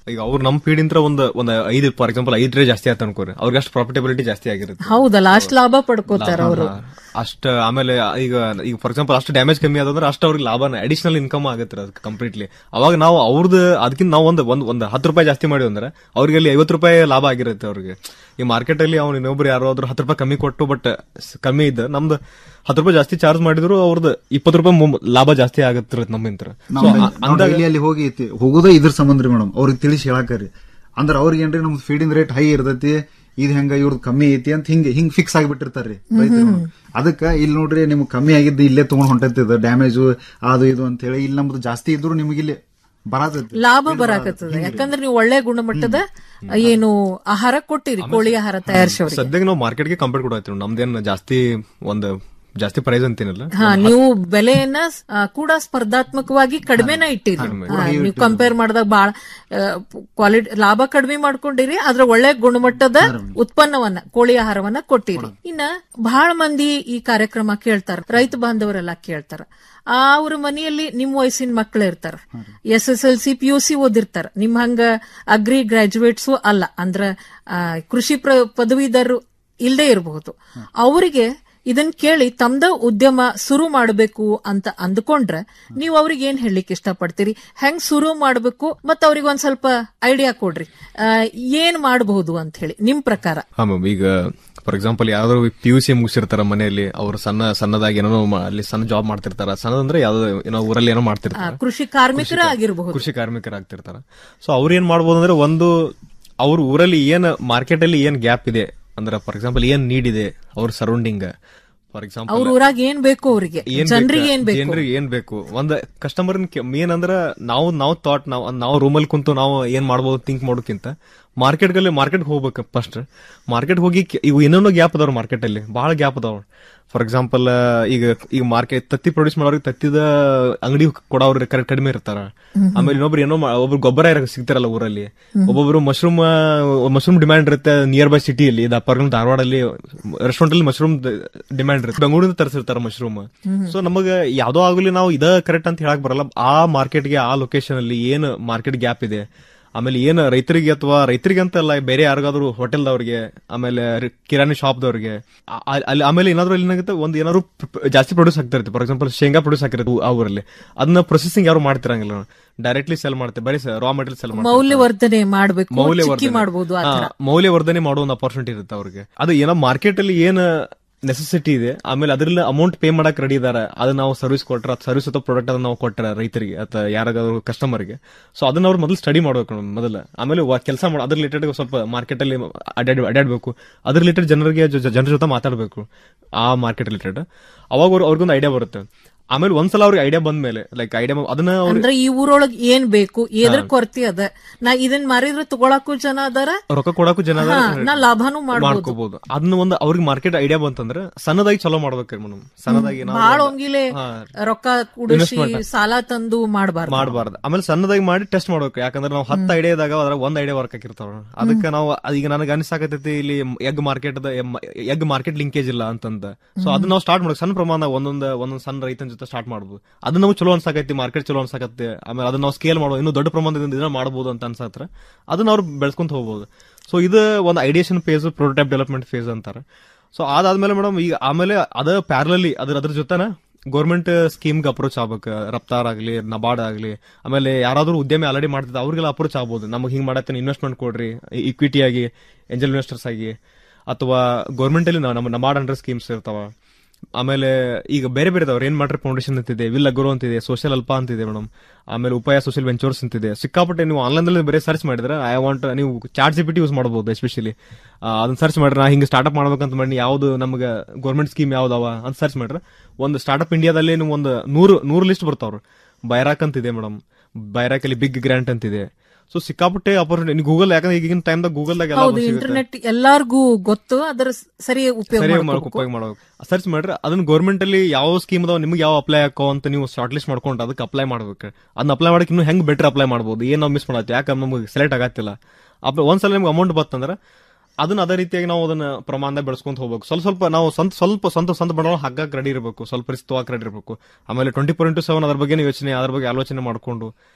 ಈಗ ಅವ್ರು ನಮ್ಮ ಪೀಡಿಂತ್ರ ಒಂದು ಒಂದು ಐದು ಫಾರ್ ಎಕ್ಸಾಂಪಲ್ ಐದು ರೇ ಜಾಸ್ತಿ ಆಯ್ತು ಅನ್ಕೋರಿ ಅವ್ರಿಗೆ ಅಷ್ಟು ಪ್ರಾಫಿಟಬಿಲಿಟಿ ಜಾಸ್ತಿ ಆಗಿರುತ್ತೆ ಹೌದಲ್ಲ ಅಷ್ಟ್ ಲಾಭ ಪಡ್ಕೋತಾರ ಅವರು ಅಷ್ಟ ಆಮೇಲೆ ಈಗ ಈಗ ಫಾರ್ ಎಕ್ಸಾಂಪಲ್ ಅಷ್ಟು ಡ್ಯಾಮೇಜ್ ಕಮ್ಮಿ ಆದಂದ್ರೆ ಅಷ್ಟು ಅವ್ರಿಗೆ ಲಾಭನ ಅಡಿಷನಲ್ ಇನ್ಕಮ್ ಆಗುತ್ತೆ ಅದು ಕಂಪ್ಲೀಟ್ಲಿ ಅವಾಗ ನಾವು ಅವ್ರದ್ದು ಅದಕ್ಕಿಂತ ನಾವು ಒಂದು ಒಂದು ಒಂದು ಹತ್ತು ರೂಪಾಯಿ ಜಾಸ್ತಿ ಮಾಡಿ ಅಂದ್ರೆ ಅವ್ರಿಗೆ ಅಲ್ಲಿ ಐವತ್ತು ರೂಪಾಯಿ ಲಾಭ ಆಗಿರುತ್ತೆ ಅವ್ರಿಗೆ ಈ ಮಾರ್ಕೆಟ್ ಅಲ್ಲಿ ಅವ್ನು ಇನ್ನೊಬ್ರು ಯಾರಾದ್ರೂ ಹತ್ತು ರೂಪಾಯಿ ಕಮ್ಮಿ ಕೊಟ್ಟು ಬಟ್ ಕಮ್ಮಿ ಇದ್ದ ನಮ್ದು ಹತ್ತು ರೂಪಾಯಿ ಜಾಸ್ತಿ ಚಾರ್ಜ್ ಮಾಡಿದ್ರು ಅವ್ರದ್ದು ಇಪ್ಪತ್ತು ರೂಪಾಯಿ ಮು- ಲಾಭ ಜಾಸ್ತಿ ಆಗತ್ತಿರತ್ತೆ ನಮ್ಮಿಂತ್ರ ನಾವು ನಾವು daily ಅಲ್ಲಿ ಹೋಗಿ ತಿ- ಹೋಗೋದೇ ಇದ್ರ ಸಂಬಂಧ ರೀ ಮೇಡಮ್ ಅವ್ರಿಗೆ ತಿಳಿಸಿ ಹೇಳಾಕರಿ ಅಂದ್ರ ಅವ್ರಿಗೆ ಏನ್ರಿ ನಮ್ದು ಫೀಡಿಂಗ್ ರೇಟ್ ಹೈ ಇರ್ತೈತಿ ಇದ್ ಹೆಂಗ ಇವ್ರದ್ದು ಕಮ್ಮಿ ಐತಿ ಅಂತ ಹಿಂಗ ಹಿಂಗ್ ಫಿಕ್ಸ್ ಆಗಿಬಿಟ್ಟಿರ್ತಾರ್ರಿ ರೈತರು ಅದಕ್ಕ ಇಲ್ಲಿ ನೋಡ್ರಿ ನಿಮ್ಗೆ ಕಮ್ಮಿ ಆಗಿದ್ದು ಇಲ್ಲೇ ತಗೊಂಡ್ ಹೊಂಟೈತಿದ ಡ್ಯಾಮೇಜ್ ಅದು ಇದು ಅಂತ ಹೇಳಿ ಇಲ್ಲಿ ನಮ್ದು ಜಾಸ್ತಿ ಇದ್ರು ನಿಮ್ಗೆ ಇಲ್ಲಿ ಬರತೈತಿ ಲಾಭ ಬರಾಕತ್ತದ ಯಾಕಂದ್ರೆ ನೀವು ಒಳ್ಳೆ ಗುಣಮಟ್ಟದ ಏನು ಆಹಾರ ಕೊಟ್ಟಿರಿ ಕೋಳಿ ಆಹಾರ ತಯಾರಿಸೋರಿಗೆ ಸದ್ಯಕ್ಕೆ ನಾವು ಮಾರ್ಕೆಟ್ಗೆ ಕಂಪೇರ್ ಕೊಡತ್ತೀವಿ ನಮ್ದೇನು ಜಾಸ್ತಿ ಒಂದು ಜಾಸ್ತಿ ಪ್ರೈಸ್ ಅಂತೀನಲ್ಲ ಹಾ ನೀವು ಬೆಲೆಯನ್ನ ಆ, ಕೂಡ ಸ್ಪರ್ಧಾತ್ಮಕವಾಗಿ ಕಡಿಮೆನ ಇಟ್ಟಿರಿ ಹಾ, ನೀವು ಕಂಪೇರ್ ಮಾಡಿದಾಗ ಬಹಳ ಕ್ವಾಲಿಟಿ ಲಾಭ ಕಡಿಮೆ ಮಾಡ್ಕೊಂಡಿರಿ ಆದ್ರೆ ಒಳ್ಳೆ ಗುಣಮಟ್ಟದ ಉತ್ಪನ್ನವನ್ನ ಕೋಳಿ ಆಹಾರವನ್ನ ಕೊಟ್ಟಿರಿ ಇನ್ನ ಬಹಳ ಮಂದಿ ಈ ಕಾರ್ಯಕ್ರಮ ಕೇಳ್ತಾರ ರೈತ ಬಾಂಧವರೆಲ್ಲ ಕೇಳ್ತಾರ ಅವ್ರ ಮನೆಯಲ್ಲಿ ನಿಮ್ ವಯಸ್ಸಿನ ಮಕ್ಳು ಇರ್ತಾರ S S L C P U C ಓದಿರ್ತಾರ ನಿಮ್ ಹಂಗ ಅಗ್ರಿ ಗ್ರಾಜುಯೇಟ್ಸು ಅಲ್ಲ ಅಂದ್ರ ಆ, ಕೃಷಿ ಪ್ರ- ಪದವೀಧರರು ಇಲ್ಲದೆ ಇರಬಹುದು ಅವರಿಗೆ ಇದನ್ ಕೇಳಿ ತಮ್ದ ಉದ್ಯಮ ಶುರು ಮಾಡಬೇಕು ಅಂತ ಅಂದ್ಕೊಂಡ್ರೆ ನೀವು ಅವ್ರಿಗೆ ಏನ್ ಹೇಳಲಿಕ್ಕೆ ಇಷ್ಟಪಡ್ತೀರಿ ಹೆಂಗ್ ಶುರು ಮಾಡಬೇಕು ಮತ್ತ ಅವ್ರಿಗೆ ಒಂದ್ ಸ್ವಲ್ಪ ಐಡಿಯಾ ಕೊಡ್ರಿ ಆ, ಏನ್ ಮಾಡಬಹುದು ಅಂತ ಹೇಳಿ ನಿಮ್ ಪ್ರಕಾರ ಹಾ ಮ್ಯಾಮ್ ಈಗ ಫಾರ್ ಎಕ್ಸಾಂಪಲ್ ಯಾವ್ದಾದ್ರು ಪಿ ಯು ಸಿ ಮುಗಿಸಿರ್ತಾರ ಮನೆಯಲ್ಲಿ ಅವ್ರು ಸಣ್ಣ ಸಣ್ಣದಾಗಿ ಏನೋ ಮಾ- ಅಲ್ಲಿ ಸಣ್ಣ ಜಾಬ್ ಮಾಡ್ತಿರ್ತಾರ ಸಣ್ಣದಂದ್ರೆ ಯಾವ್ದೋ ಏನೋ ಊರಲ್ಲಿ ಏನೋ ಆ, ಮಾಡ್ತಿರ್ತಾರ ಕೃಷಿ ಕಾರ್ಮಿಕರ ಆಗಿರಬಹುದು ಕೃಷಿ ಕಾರ್ಮಿಕರಾಗ್ತಿರ್ತಾರ ಸೊ ಅವ್ರು ಏನ್ ಮಾಡ್ಬೋದು ಅಂದ್ರೆ ಒಂದು ಅವ್ರ ಊರಲ್ಲಿ ಏನ್ ಮಾರ್ಕೆಟ್ ಅಲ್ಲಿ ಏನ್ ಗ್ಯಾಪ್ ಇದೆ ಅಂದ್ರೆ ಫಾರ್ ಎಕ್ಸಾಂಪಲ್ ಏನ್ ನೀಡ್ ಇದೆ ಅವ್ರ ಸರೌಂಡಿಂಗ್ ಫಾರ್ ಎಕ್ಸಾಂಪಲ್ ಅವ್ರ ಊರಾಗ ಏನ್ ಬೇಕು ಅವ್ರಿಗೆ ಜನರಿಗೆ ಏನ್ ಬೇಕು ಜನರಿಗೆ ಏನ್ ಬೇಕು ಒಂದ್ ಕಸ್ಟಮರ್ ಮೇನ್ ಅಂದ್ರ ನಾವು ನಾವು ಥಾಟ್ ನಾವು ನಾವು ರೂಮಲ್ಲಿ ಕುಂತು ನಾವು ಏನ್ ಮಾಡ್ಬೋದು ಥಿಂಕ್ ಮಾಡೋಕ್ಕಿಂತ ಮಾರ್ಕೆಟ್ ಗಲ್ಲಿ ಮಾರ್ಕೆಟ್ ಹೋಗ್ಬೇಕು ಫಸ್ಟ್ ಮಾರ್ಕೆಟ್ ಹೋಗಿ ಕೆ- ಇವು ಏನೇನೋ ಗ್ಯಾಪ್ ಅದಾವ ಮಾರ್ಕೆಟ್ ಅಲ್ಲಿ ಬಹಳ ಗ್ಯಾಪ್ ಅದಾವ ಫಾರ್ ಎಕ್ಸಾಂಪಲ್ ಈಗ ಈಗ ಮಾರ್ಕೆಟ್ ತತ್ತಿ ಪ್ರೊಡ್ಯೂಸ್ ಮಾಡೋರಿಗೆ ತತ್ತಿದ ಅಂಗಡಿ ಕೊಡೋರು ಕರೆಕ್ಟ್ ಕಡಿಮೆ ಇರ್ತಾರ ಆಮೇಲೆ ಇನ್ನೊಬ್ರು ಏನೋ ಮಾ- ಒಬ್ರು ಗೊಬ್ಬರ ಯಾರು ಸಿಗ್ತಾರಲ್ಲ ಊರಲ್ಲಿ ಒಬ್ಬೊಬ್ರು ಮಶ್ರೂಮ್ ಮಶ್ರೂಮ್ ಡಿಮ್ಯಾಂಡ್ ಇರುತ್ತೆ ನಿಯರ್ ಬೈ ಸಿಟಿಯಲ್ಲಿ ಪರ್ಗಲ್ ಧಾರವಾಡಲ್ಲಿ ರೆಸ್ಟೋರೆಂಟ್ ಅಲ್ಲಿ ಮಶ್ರೂಮ್ ಡಿಮ್ಯಾಂಡ್ ಇರುತ್ತೆ ಬೆಂಗಳೂರಿಂದ ತರಿಸಿರ್ತಾರ ಮಶ್ರೂಮ್ ಸೊ ನಮಗ ಯಾವ್ದೋ ಆಗಲಿ ನಾವು ಇದ ಕರೆಕ್ಟ್ ಅಂತ ಹೇಳಕ್ ಬರಲ್ಲ ಆ ಮಾರ್ಕೆಟ್ಗೆ ಆ ಲೊಕೇಶನ್ ಅಲ್ಲಿ ಏನ್ ಮಾರ್ಕೆಟ್ ಗ್ಯಾಪ್ ಇದೆ ಆಮೇಲೆ ಏನ್ ರೈತರಿಗೆ ಅಥವಾ ರೈತರಿಗೆ ಅಂತ ಅಲ್ಲ ಬೇರೆ ಯಾರಿಗಾದ್ರು ಹೋಟೆಲ್ದವ್ರಿಗೆ ಆಮೇಲೆ ರಿ- ಕಿರಾಣಿ ಶಾಪ್ದವ್ರಿಗೆ ಆ- ಆ- ಅಲ್ಲಿ ಆಮೇಲೆ ಏನಾದ್ರು ಇಲ್ಲಿ ಏನಾಗುತ್ತೆ ಒಂದು ಏನಾದ್ರು ಪ್- ಪ್- ಜಾಸ್ತಿ ಪ್ರೊಡ್ಯೂಸ್ ಆಗ್ತಾ ಇರುತ್ತೆ ಫಾರ್ ಎಕ್ಸಾಂಪಲ್ ಶೇಂಗಾ ಪ್ರೊಡ್ಯೂಸ್ ಆಗಿರುತ್ತೆ ಆ ಊರಲ್ಲಿ ಅದನ್ನ ಪ್ರೊಸೆಸಿಂಗ್ ಯಾರು ಮಾಡ್ತಿರಂಗಿಲ್ಲ ಡೈರೆಕ್ಟ್ಲಿ ಸೆಲ್ ಮಾಡ್ತಾರೆ ಬರೀ ರಾ ಮೆಟೀರಿಯಲ್ ಸೆಲ್ ಮಾಡ್ತಾರೆ ಮೌಲ್ಯವರ್ಧನೆ ಮಾಡ್ಬೇಕು ಚಿಕ್ಕಿ ಮೌಲ್ಯವರ್ಧನೆ ಮಾಡಬಹುದು ಆ ಹಾ, ತರ ಮೌಲ್ಯವರ್ಧನೆ ಮಾಡೋ ಒಂದು ಅಪರ್ಚುನಿಟಿ ಇರುತ್ತೆ ಅವ್ರಿಗೆ ಅದು ಏನೋ ಮಾರ್ಕೆಟ್ ಅಲ್ಲಿ ಏನ್ ನೆಸೆಸಿಟಿ ಇದೆ ಆಮೇಲೆ ಅದ್ರಲ್ಲಿ ಅಮೌಂಟ್ ಪೇ ಮಾಡಕ್ ರೆಡಿ ಇದಾರೆ ಅದನ್ನ ನಾವು ಸರ್ವಿಸ್ ಕೊಟ್ರೆ ಸರ್ವಿಸ್ ಅಥವಾ ಪ್ರಾಡಕ್ಟ್ ಅದನ್ನ ನಾವು ಕೊಟ್ಟರೆ ರೈತರಿಗೆ ಅಥವಾ ಯಾರಿಗಾದ್ರು ಕಸ್ಟಮರ್ಗೆ ಸೊ ಅದನ್ನ ಅವ್ರು ಮೊದಲು ಸ್ಟಡಿ ಮಾಡ್ಬೇಕು ನಾವು ಮೊದಲು ಆಮೇಲೆ ಕೆಲಸ ಮಾಡಿ ಅದ್ರ ರಿಲೇಟೆಡ್ ಸ್ವಲ್ಪ ಮಾರ್ಕೆಟ್ ಅಲ್ಲಿ ಅಡ್ಯಾಡ್ ಅಡ್ಯಾಡ್ಬೇಕು ಅದ್ರ ರಿಲೇಟೆಡ್ ಜನರಿಗೆ ಜನರ ಜೊತೆ ಮಾತಾಡಬೇಕು ಆ ಮಾರ್ಕೆಟ್ ರಿಲೇಟೆಡ್ ಅವಾಗ ಅವ್ರು ಅವ್ರಿಗೊಂದು ಐಡಿಯಾ ಬರುತ್ತೆ ಆಮೇಲೆ ಒಂದ್ಸಲ ಅವ್ರಿಗೆ ಐಡಿಯಾ ಬಂದ್ಮೇಲೆ ಲೈಕ್ ಐಡಿಯಾ ಅದನ್ನ ಅವ್ರು ಅಂದ್ರೆ ಈ ಊರೊಳಗ್ ಏನ್ ಬೇಕು ಎದ್ರ ಕೊರತೆ ಅದ ನಾ ಇದನ್ ಮಾರಿದ್ರೆ ತಗೊಳಕ್ಕೂ ಜನ ಅದಾರ ರೊಕ್ಕ ಕೊಡಕ್ಕೂ ಜನ ಹಾ, ನಾ ಲಾಭನೂ ಮಾಡ್ಬೋದು ಮಾಡ್ಕೋಬಹುದು ಅದನ್ನ ಒಂದು ಅವ್ರಿಗೆ ಮಾರ್ಕೆಟ್ ಐಡಿಯಾ ಬಂತಂದ್ರೆ ಸಣ್ಣದಾಗಿ ಚಲೋ ಮಾಡ್ಬೇಕ್ರಿ ಮೇಡಮ್ ಸಣ್ಣದಾಗಿ ನಾವು ಬಾಳ ಒಂಗಿಲೆ ಹಾ. ರೊಕ್ಕ ಕುಡಿಸಿ Investment. ಸಾಲ ತಂದು ಮಾಡಬಾರ್ದು ಮಾಡಬಾರ್ದು ಆಮೇಲೆ ಸಣ್ಣದಾಗಿ ಮಾಡಿ ಟೆಸ್ಟ್ ಮಾಡ್ಬೇಕು ಯಾಕಂದ್ರೆ ನಾವು ಹತ್ತು ಐಡಿಯಾ ಇದ್ದಾಗ ಅದ್ರ ಒಂದ್ ಐಡಿಯಾ ವರ್ಕ್ ಆಗಿರ್ತಾವ ಅದಕ್ಕೆ ನಾವು ಅದ್ ಈಗ ನನಗೆ ಅನಿಸಾಕತೈತಿ ಇಲ್ಲಿ egg market egg market linkage ಇಲ್ಲ ಅಂತಂದ ಸೊ ಅದನ್ನ ನಾವು ಸ್ಟಾರ್ಟ್ ಮಾಡ್ಬೇಕು ಸಣ್ಣ ಪ್ರಮಾಣ ಒಂದೊಂದ್ ಒಂದೊಂದ್ ಸಣ್ಣ ರೈತನ ಜೊತೆ ಸ್ಟಾರ್ಟ್ ಮಾಡ್ಬೋದು ಅದನ್ನ ನಾವು ಚಲೋ ಅನ್ಸಾಕೈತಿ ಮಾರ್ಕೆಟ್ ಚಲೋ ಅನ್ಸಾಕತ್ತೆ ಆಮೇಲೆ ಅದನ್ನ ನಾವು ಸ್ಕೇಲ್ ಮಾಡೋ ಇನ್ನೂ ದೊಡ್ಡ ಪ್ರಮಾಣದಿಂದ ಇದನ್ನ ಮಾಡಬಹುದು ಅಂತ ಅನ್ಸತ್ರ ಅದನ್ನ ಅವ್ರು ಬೆಳೆಸ್ಕೊಂತ ಹೋಗ್ಬೋದು ಸೊ ಇದು ಒಂದು ideation phase prototype development phase ಅಂತಾರೆ ಸೊ ಅದಾದ್ಮೇಲೆ ಮೇಡಮ್ ಈಗ ಆಮೇಲೆ ಅದ ಪ್ಯಾರಲಲ್ಲಿ ಅದ್ರ ಅದ್ರ ಜೊತೆನ ಗೌರ್ಮೆಂಟ್ ಸ್ಕೀಮ್ಗೆ ಅಪ್ರೋಚ್ ಆಗ್ಬೇಕು ರಫ್ತಾರ್ ಆಗಲಿ ನಬಾರ್ಡ್ ಆಗಲಿ ಆಮೇಲೆ ಯಾರಾದ್ರೂ ಉದ್ಯಮಿ ಆಲ್ರೆಡಿ ಮಾಡ್ತಿದ್ದ ಅವ್ರಿಗೆಲ್ಲ ಅಪ್ರೋಚ್ ಆಗ್ಬೋದು ನಮಗೆ ಹಿಂಗೆ ಮಾಡತ್ತೆ ಇನ್ವೆಸ್ಟ್ಮೆಂಟ್ ಕೊಡ್ರಿ ಇಕ್ವಿಟಿ ಆಗಿ ಏಂಜಲ್ ಇನ್ವೆಸ್ಟರ್ಸ್ ಆಗಿ ಅಥವಾ ಗೌರ್ಮೆಂಟ್ ಅಲ್ಲಿ ನಮ್ಮ ನಬಾರ್ಡ್ ಅಂಡರ್ ಸ್ಕೀಮ್ಸ್ ಇರ್ತಾವ ಆಮೇಲೆ ಈಗ ಬೇರೆ ಬೇರೆ ಏನ್ ಮಾಡ್ರಿ ಫೌಂಡೇಶನ್ ಅಂತಿದೆ ವಿಲ್ ಅಗ್ರೋ ಅಂತಿದೆ ಸೋಷಿಯಲ್ ಅಲ್ಪ ಅಂತಿದೆ ಮೇಡಮ್ ಆಮೇಲೆ ಉಪಾಯ ಸೋಷಿಯಲ್ ವೆಂಚರ್ಸ್ ಅಂತಿದೆ ಸಿಕ್ಕಾಪಟ್ಟೆ ನೀವು ಆನ್ಲೈನ್ ದಲ್ಲಿ ಬೇರೆ ಸರ್ಚ್ ಮಾಡಿದ್ರೆ ಐ ವಾಂಟ್ ನೀವು ಚಾರ್ಟ್ ಜಿಪಿಟಿ ಯೂಸ್ ಮಾಡಬಹುದು ಎಸ್ಪೆಷಲಿ ಅದನ್ನ ಸರ್ಚ್ ಮಾಡ್ರೆ ನಾ ಹಿಂಗೆ ಸ್ಟಾರ್ಟ್ಅಪ್ ಮಾಡ್ಬೇಕಂತ ಮಾಡಿ ಯಾವ್ದು ನಮ್ಗೆ ಗೌರ್ಮೆಂಟ್ ಸ್ಕೀಮ್ ಯಾವ್ದವ ಅಂತ ಸರ್ಚ್ ಮಾಡ್ರೆ ಒಂದು ಸ್ಟಾರ್ಟ್ಅಪ್ ಇಂಡಿಯಾದಲ್ಲಿ ನೀವು ಒಂದು ನೂರು ನೂರು ಲಿಸ್ಟ್ ಬರ್ತಾವ್ರು ಬೈರಾಕ್ ಅಂತಿದೆ ಮೇಡಮ್ ಬೈರಾಕ್ ಅಲ್ಲಿ ಬಿಗ್ ಗ್ರಾಂಟ್ ಅಂತಿದೆ ಸೊ ಸಿಕ್ಕಾಪಟ್ಟೆ ಅಪರ್ಚುನಿಟಿ ಗೂಗಲ್ ಯಾಕಂದ್ರೆ ಈಗಿನ ಟೈಮ್ದಾಗ ಗೂಗಲ್ದಾಗ ಎಲ್ಲ ಹೌದು ಸಿಗುತ್ತೆ ಇಂಟರ್ನೆಟ್ ಎಲ್ಲಾರ್ಗೂ ಗೊತ್ತು ಅದರ ಸರಿ ಉಪಯೋಗ ಸರಿಯಾಗಿ ಮಾಡ್ಕೋಬೇಕು. ಮಾಡ್ಕೊ- ಉಪಯೋಗ ಮಾಡಬೇಕು ಸರ್ಚ್ ಮಾಡ್ರಿ ಅದನ್ನ ಗೌರ್ಮೆಂಟ್ ಅಲ್ಲಿ ಯಾವ ಸ್ಕೀಮ್ ಅದಾವ ನಿಮ್ಗೆ ಯಾವ ಅಪ್ಲೈ ಹಾಕೋ ಅಂತ ನೀವು ಶಾರ್ಟ್ ಲಿಸ್ಟ್ ಮಾಡ್ಕೊಂಡು ಅದಕ್ಕೆ ಅಪ್ಲೈ ಮಾಡ್ಬೇಕು ಅದನ್ನ ಅಪ್ಲೈ ಮಾಡಕ್ಕೆ ಇನ್ನೂ ಹೆಂಗ್ ಬೆಟರ್ ಅಪ್ಲೈ ಮಾಡ್ಬೋದು ಏನ್ ನಾವು ಮಿಸ್ ಮಾಡತ್ತೆ ಯಾಕೆ ನಮಗೆ ಸೆಲೆಕ್ಟ್ ಆಗತ್ತಿಲ್ಲ ಅಪ್ಲೈ ಒಂದ್ಸಲ ನಿಮ್ಗೆ ಅಮೌಂಟ್ ಬತ್ತಂದ್ರೆ ಅದನ್ನ ಅದೇ ರೀತಿಯಾಗಿ ನಾವು ಅದನ್ನ ಪ್ರಮಾಣದಾಗ ಬೆಳೆಸ್ಕೊಂತ ಹೋಗ್ಬೇಕು ಸ್ವಲ್ಪ ಸ್ವಲ್ಪ ನಾವು ಸ್ವಂತ ಸ್ವಲ್ಪ ಸ್ವಂತ ಸ್ವಂತ ಬಂಡವಾಳ ಹಾಕಕ್ ರೆಡಿ ಇರಬೇಕು ಸ್ವಲ್ಪ ರಿಸ್ಕ್ ತಗೋಕ್ ರೆಡಿ ಇರಬೇಕು ಆಮೇಲೆ ಟ್ವೆಂಟಿ ಫೋರ್ ಇಂಟು ಸೆವೆನ್ ಅದ್ರ ಬಗ್ಗೆ ಯೋಚನೆ ಅದ್ರ ಬಗ್ಗೆ ಆಲೋಚನೆ ಮಾಡ್ಕೊಂಡು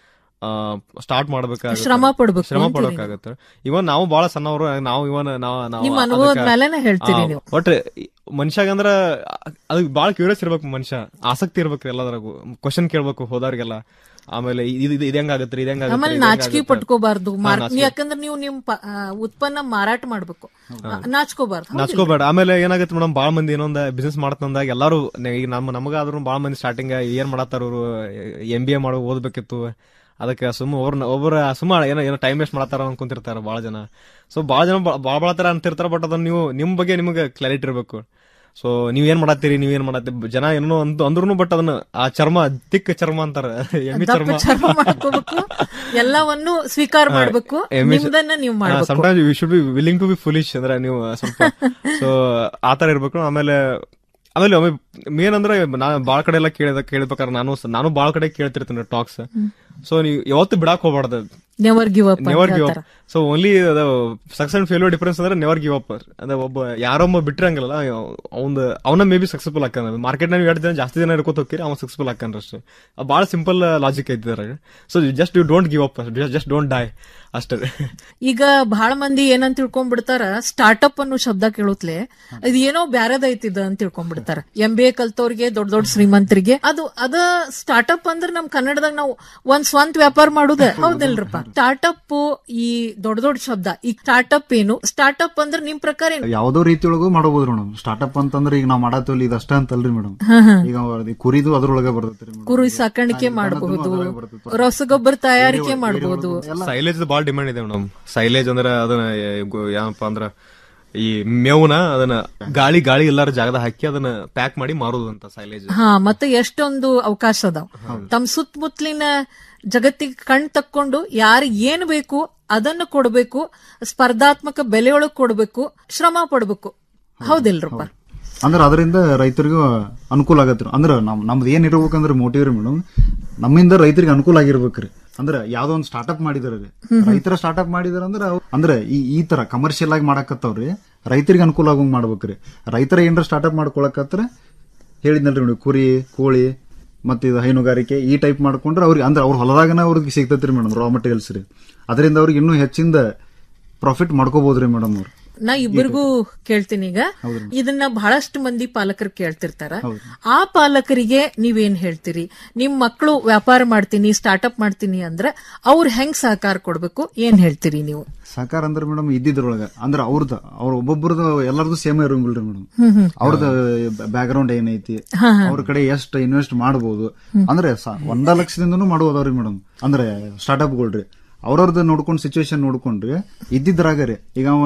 ಸ್ಟಾರ್ಟ್ ಮಾಡ್ಬೇಕಾಗುತ್ತೆ ಶ್ರಮ ಪಡ್ಬೇಕು ಶ್ರಮ ಅಂತೀರಿ ಪಡ್ಬೇಕಾಗತ್ತೆ ಇವನ್ ನಾವು ಬಹಳ ಸಣ್ಣವರು ನಾವು ಇವನ್ ನಾವು ನಾವು ನಿಮ್ಮ ಅನುಭವದ ಅದಕ್ಕ- ಮೇಲೆನೇ ಹೇಳ್ತೀರಿ ಆ, ನೀವು. ಒಟ್ಟ ಮನುಷ್ಯಾಗಂದ್ರ ಅದಕ್ಕೆ ಬಾಳ ಕ್ಯೂರಿಯಸ್ ಇರ್ಬೇಕು ಮನುಷ್ಯ ಆಸಕ್ತಿ ಇರ್ಬೇಕ್ರಿ ಎಲ್ಲದ್ರಾಗು ಕ್ವಶನ್ ಕೇಳ್ಬೇಕು ಹೋದವ್ರಿಗೆಲ್ಲ ಆಮೇಲೆ ಇದು ಇದು ಹೆಂಗಾಗತ್ರಿ ಇದು ಹೆಂಗಾಗತ್ರಿ ಆಮೇಲೆ ಇದು ನಾಚಿಕೆ ಹೆಂಗಾಗತ್ತೆ? ಪಟ್ಕೋಬಾರ್ದು ಹಾ, ಮಾರ್- ನಾಚಿಕೆ. ಯಾಕಂದ್ರೆ ನೀವು ನಿಮ್ ಪ- ಆ, ಉತ್ಪನ್ನ ಮಾರಾಟ ಮಾಡ್ಬೇಕು ನಾಚ್ಕೋಬಾರ್ದು ಹೌದಿಲ್ಲ? ನಾಚ್ಕೋಬೇಡ ಆಮೇಲೆ ಏನಾಗುತ್ತೆ ಮೇಡಮ್ ಬಾಳ ಮಂದಿ ಏನೊಂದ ಬಿಸ್ನೆಸ್ ಮಾಡತ್ತಂದಾಗ ಎಲ್ಲಾರು ನೆ- ಈಗ ನಮ್ಮ ನಮಗಾದ್ರೂ ಬಾಳ ಮಂದಿ ಸ್ಟಾರ್ಟಿಂಗ್ ಏನ್ ಮಾಡತ್ತಾರ ಅವ್ರು ಎಂ ಬಿ ಎ ಮಾಡೋ ಓದ್ಬೇಕಿತ್ತು ಅದಕ್ಕೆ ಸುಮ್ಮ ಅವ್ರನ್ನ ಒಬ್ಬರ ಸುಮ್ಮ ಏನೋ ಏನೋ ಟೈಮ್ ವೇಸ್ಟ್ ಮಾಡತ್ತಾರ ಅನ್ಕೊಂತಿರ್ತಾರ ಬಾಳ ಜನ ಸೊ ಬಾಳ ಜನ ಬಾ- ಬಾಳ ಬಾಳ ತರ ಅಂತಿರ್ತಾರ ಬಟ್ ಅದನ್ನ ನೀವು ನಿಮ್ ಬಗ್ಗೆ ನಿಮಗೆ ಕ್ಲಾರಿಟಿ ಇರಬೇಕು ಸೊ ನೀವ್ ಏನ್ ಮಾಡತ್ತೀರಿ ನೀವ್ ಏನ್ ಮಾಡತ್ತೀರಿ ಜನ ಏನೋ ಅಂತ ಅಂದ್ರೂ ಬಟ್ ಅದನ್ನ ಆ ಚರ್ಮ ತಿಕ್ಕ ಚರ್ಮ ಅಂತಾರ ಎಮ್ಮಿ ದಪ್ಪ ಚರ್ಮ ಚರ್ಮ ಮಾಡ್ಕೋಬೇಕು ಎಲ್ಲವನ್ನು ಸ್ವೀಕಾರ ಮಾಡ್ಬೇಕು ನಿಮ್ದನ್ನ ನೀವು ಮಾಡ್ಬೇಕು sometimes you should be willing to be foolish ಅಂದ್ರೆ ನೀವು ಸ್ವಲ್ಪ ಸೊ ಆತರ ಇರ್ಬೇಕು ಆಮೇಲೆ ಆಮೇಲೆ ಒಮ್ಮೆ ಮೇನ್ ಅಂದ್ರೆ ನಾನು ಬಾಳ ಕಡೆ ಎಲ್ಲ ಕೇಳಿದ ಕೇಳ್ಬೇಕಾದ್ರೆ ನಾನು ಸ- ನಾನು ಬಾಳ ಕಡೆ ಕೇಳ್ತಿರ್ತೀನಿ ಟಾಕ್ಸ್ ಸೊ ನೀವು ಯಾವತ್ತು ಬಿಡಾಕ್ ಹೋಗ್ಬಾರ್ದು never give up never give up so only success and failure difference ಅಂದ್ರೆ ನೆವರ್ ಗಿವ್ ಅಪ್ ಅಂದ್ರೆ ಒಬ್ಬ ಯಾರೊಬ್ಬ ಬಿಟ್ಟಿರಂಗಿಲ್ಲ ಅವ್ನ ಅವನ ಮೇ ಬಿ ಸಕ್ಸಸ್ಫುಲ್ ಆಕಾನ ಮಾರ್ಕೆಟ್ ನಲ್ಲಿ ಎರಡು ದಿನ ಜಾಸ್ತಿ ಜನ ಇರ್ಕೋತ ಹೋಗ್ತೀರಿ ಅವ್ನು ಸಕ್ಸಸ್ಫುಲ್ ಆಕಾನ ಅಷ್ಟೇ ಭಾಳ ಸಿಂಪಲ್ ಲಾಜಿಕ್ ಐತಿ so just you don't give up just don't die ಅಷ್ಟೇ ಈಗ ಬಹಳ ಮಂದಿ ಏನಂತ ತಿಳ್ಕೊಂಡ್ಬಿಡ್ತಾರ ಸ್ಟಾರ್ಟ್ಅಪ್ ಅನ್ನೋ ಶಬ್ದ ಕೇಳುತ್ತಲೇ ಇದು ಏನೋ ಬ್ಯಾರದೈತಿದ ಅಂತ ತಿಳ್ಕೊಂಡ್ಬಿಡ್ತಾರ ಎಂ ಬಿ ಎ ಕಲ್ತವ್ರಿಗೆ ದೊಡ್ಡ ದೊಡ್ಡ ಶ್ರೀಮಂತರಿಗೆ ಅದು ಅದ ಸ್ಟಾರ್ಟ್ಅಪ್ ಅಂದ್ರೆ ನಮ್ ಕನ್ನಡದಾಗ ನಾವು ಒಂದ್ ಸ್ವಂತ ವ್ಯಾಪಾರ ಮಾಡುದ ಹೌದಿಲ್ರಪ್ಪ ಸ್ಟಾರ್ಟ್ಅಪ್ ಈ ದೊಡ್ಡ ದೊಡ್ಡ ಶಬ್ದ ಈ ಸ್ಟಾರ್ಟ್ಅಪ್ ಏನು ಸ್ಟಾರ್ಟ್ಅಪ್ ಅಂದ್ರೆ ನಿಮ್ ಪ್ರಕಾರ ಏನು ಯಾವ್ದೋ ರೀತಿಯೊಳಗೂ ಮಾಡಬಹುದು ಮೇಡಮ್ ಸ್ಟಾರ್ಟ್ಅಪ್ ಅಂತಂದ್ರೆ ಈಗ ನಾವ್ ಮಾಡತ್ತೀವಲ್ಲ ಇದು ಅಷ್ಟೇ ಅಂತಲ್ರಿ ಮೇಡಮ್ ಹಾ, ಹಾ. ಈಗ ಈ ಕುರಿದು ಅದ್ರೊಳಗೆ ಬರ್ತೈತ್ರಿ ಮೇಡಮ್ ಕುರಿ ಸಾಕಾಣಿಕೆ ಮಾಡಬಹುದು ರಸಗೊಬ್ಬರ ತಯಾರಿಕೆ ಮಾಡಬಹುದು ಸೈಲೇಜ್ ಬಾಳ ಡಿಮ್ಯಾಂಡ್ ಇದೆ ಮೇಡಮ್ ಸೈಲೇಜ್ ಅಂದ್ರೆ ಅದನ್ನ ಏ, ಗು- ಏನಪ್ಪಾ ಅಂದ್ರ ಈ ಮೇವ್ನ ಅದನ್ನ ಗಾಳಿ ಗಾಳಿ ಎಲ್ಲಾರ ಜಾಗದ ಹಾಕಿ ಅದನ್ನ ಪ್ಯಾಕ್ ಮಾಡಿ ಮಾರೋದು ಅಂತ ಸೈಲೇಜ್ ಹಾ ಮತ್ತೆ ಎಷ್ಟೊಂದು ಅವಕಾಶ ಅದಾವ ತಮ್ಮ ಸುತ್ತಮುತ್ತಲಿನ ಜಗತ್ತಿಗೆ ಕಣ್ ತಕ್ಕೊಂಡು ಯಾರಿಗೆ ಏನ್ ಬೇಕು ಅದನ್ನ ಕೊಡ್ಬೇಕು ಸ್ಪರ್ಧಾತ್ಮಕ ಬೆಲೆಯೊಳಗ್ ಕೊಡ್ಬೇಕು ಶ್ರಮ ಪಡ್ಬೇಕು ಹೌದಿಲ್ರಪ್ಪ ಅಂದ್ರೆ ಅದರಿಂದ ರೈತರಿಗೂ ಅನುಕೂಲ ಆಗತ್ರಿ ಅಂದ್ರೆ ನಮ್ ನಮ್ದು ಏನ್ ಇರ್ಬೇಕಂದ್ರೆ ಮೋಟಿವ್ ರೀ ಮೇಡಮ್ ನಮ್ಮಿಂದ ರೈತರಿಗೆ ಅನುಕೂಲ ಆಗಿರ್ಬೇಕ್ರಿ ಅಂದ್ರೆ ಯಾವ್ದೋ ಒಂದು ಸ್ಟಾರ್ಟ್ಅಪ್ ಮಾಡಿದಾರೆ ರೀ ರೈತರ ಸ್ಟಾರ್ಟ್ಅಪ್ ಮಾಡಿದಾರ ಅಂದ್ರೆ ಅವ್- ಅಂದ್ರೆ ಈ ಈ ತರ ಕಮರ್ಷಿಯಲ್ ಆಗಿ ಮಾಡಕತ್ತವ್ರಿ ರೈತರಿಗೆ ಅನುಕೂಲ ಆಗೋಂಗ್ ಮಾಡ್ಬೇಕ್ರಿ ರೈತರ ಏನ್ರ ಸ್ಟಾರ್ಟ್ಅಪ್ ಮಾಡ್ಕೊಳಕತ್ರ ಹೇಳಿದ್ನಲ್ರಿ ನೋಡಿ ಕುರಿ ಕೋಳಿ ಮತ್ತೆ ಇದು ಹೈನುಗಾರಿಕೆ ಈ ಟೈಪ್ ಮಾಡ್ಕೊಂಡ್ರೆ ಅವ್ರಿಗೆ ಅಂದ್ರೆ ಅವ್ರ ಹೊಲದಾಗನ ಅವ್ರಿಗೆ ಸಿಗ್ತೈತ್ರಿ ಮೇಡಮ್ ರಾ ಮಟೀರಿಯಲ್ಸ್ ರೀ ಅದರಿಂದ ಅವ್ರಿಗೆ ಇನ್ನೂ ಹೆಚ್ಚಿಂದ ಪ್ರಾಫಿಟ್ ಮಾಡ್ಕೋಬಹುದ್ರಿ ಮೇಡಮ್ ಅವ್ರು ನಾ ಇಬ್ಬರಿಗೂ ಕೇಳ್ತೀನಿ ಈಗ ಇದನ್ನ ಬಹಳಷ್ಟು ಮಂದಿ ಪಾಲಕರು ಕೇಳ್ತಿರ್ತಾರ ಆ ಪಾಲಕರಿಗೆ ನೀವೇನ್ ಹೇಳ್ತೀರಿ ನಿಮ್ ಮಕ್ಕಳು ವ್ಯಾಪಾರ ಮಾಡ್ತೀನಿ ಸ್ಟಾರ್ಟ್ಅಪ್ ಮಾಡ್ತೀನಿ ಅಂದ್ರೆ ಅವ್ರ ಹೆಂಗ್ ಸಹಕಾರ ಕೊಡ್ಬೇಕು ಏನ್ ಹೇಳ್ತೀರಿ ನೀವು ಸಹಕಾರ ಅಂದ್ರೆ ಮೇಡಮ್ ಇದ್ದಿದ್ರೊಳಗ ಅಂದ್ರೆ ಅವ್ರದ್ದು ಅವ್ರ ಒಬ್ಬೊಬ್ರದ್ದು ಎಲ್ಲರದು ಸೇಮ್ ಇರಂಗಿಲ್ರಿ ಮೇಡಮ್ ಹ್ಮ್ ಹ್ಮ್. ಅವ್ರದ್ದು ಬ್ಯಾಕ್ ಗ್ರೌಂಡ್ ಏನೈತಿ ಹಾ, ಹಾ. ಅವ್ರ ಕಡೆ ಎಷ್ಟು ಇನ್ವೆಸ್ಟ್ ಮಾಡಬಹುದು ಅಂದ್ರೆ ಸ- ಒಂದ ಲಕ್ಷದಿಂದನೂ ಮಾಡುವುದವ್ರಿ ಮೇಡಮ್ ಅಂದ್ರೆ ಸ್ಟಾರ್ಟ್ಅಪ್ ಗೋಳ್ರಿ ಅವ್ರವ್ರದ್ದು ನೋಡ್ಕೊಂಡು ಸಿಚುವೇಶನ್ ನೋಡ್ಕೊಂಡ್ರಿ ಇದ್ದಿದ್ರಾಗ ರೀ ಈಗ ಅವ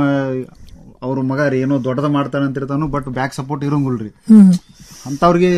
ಅವ್ರ ಮಗ ರೀ ಏನೋ ದೊಡ್ಡದ ಮಾಡ್ತಾನೆ ಅಂತಿರ್ತಾನು ಬಟ್ ಬ್ಯಾಕ್ ಸಪೋರ್ಟ್ ಇರಂಗಿಲ್ರಿ ಹ್ಮ್ ಅಂತವ್ರಿಗೆ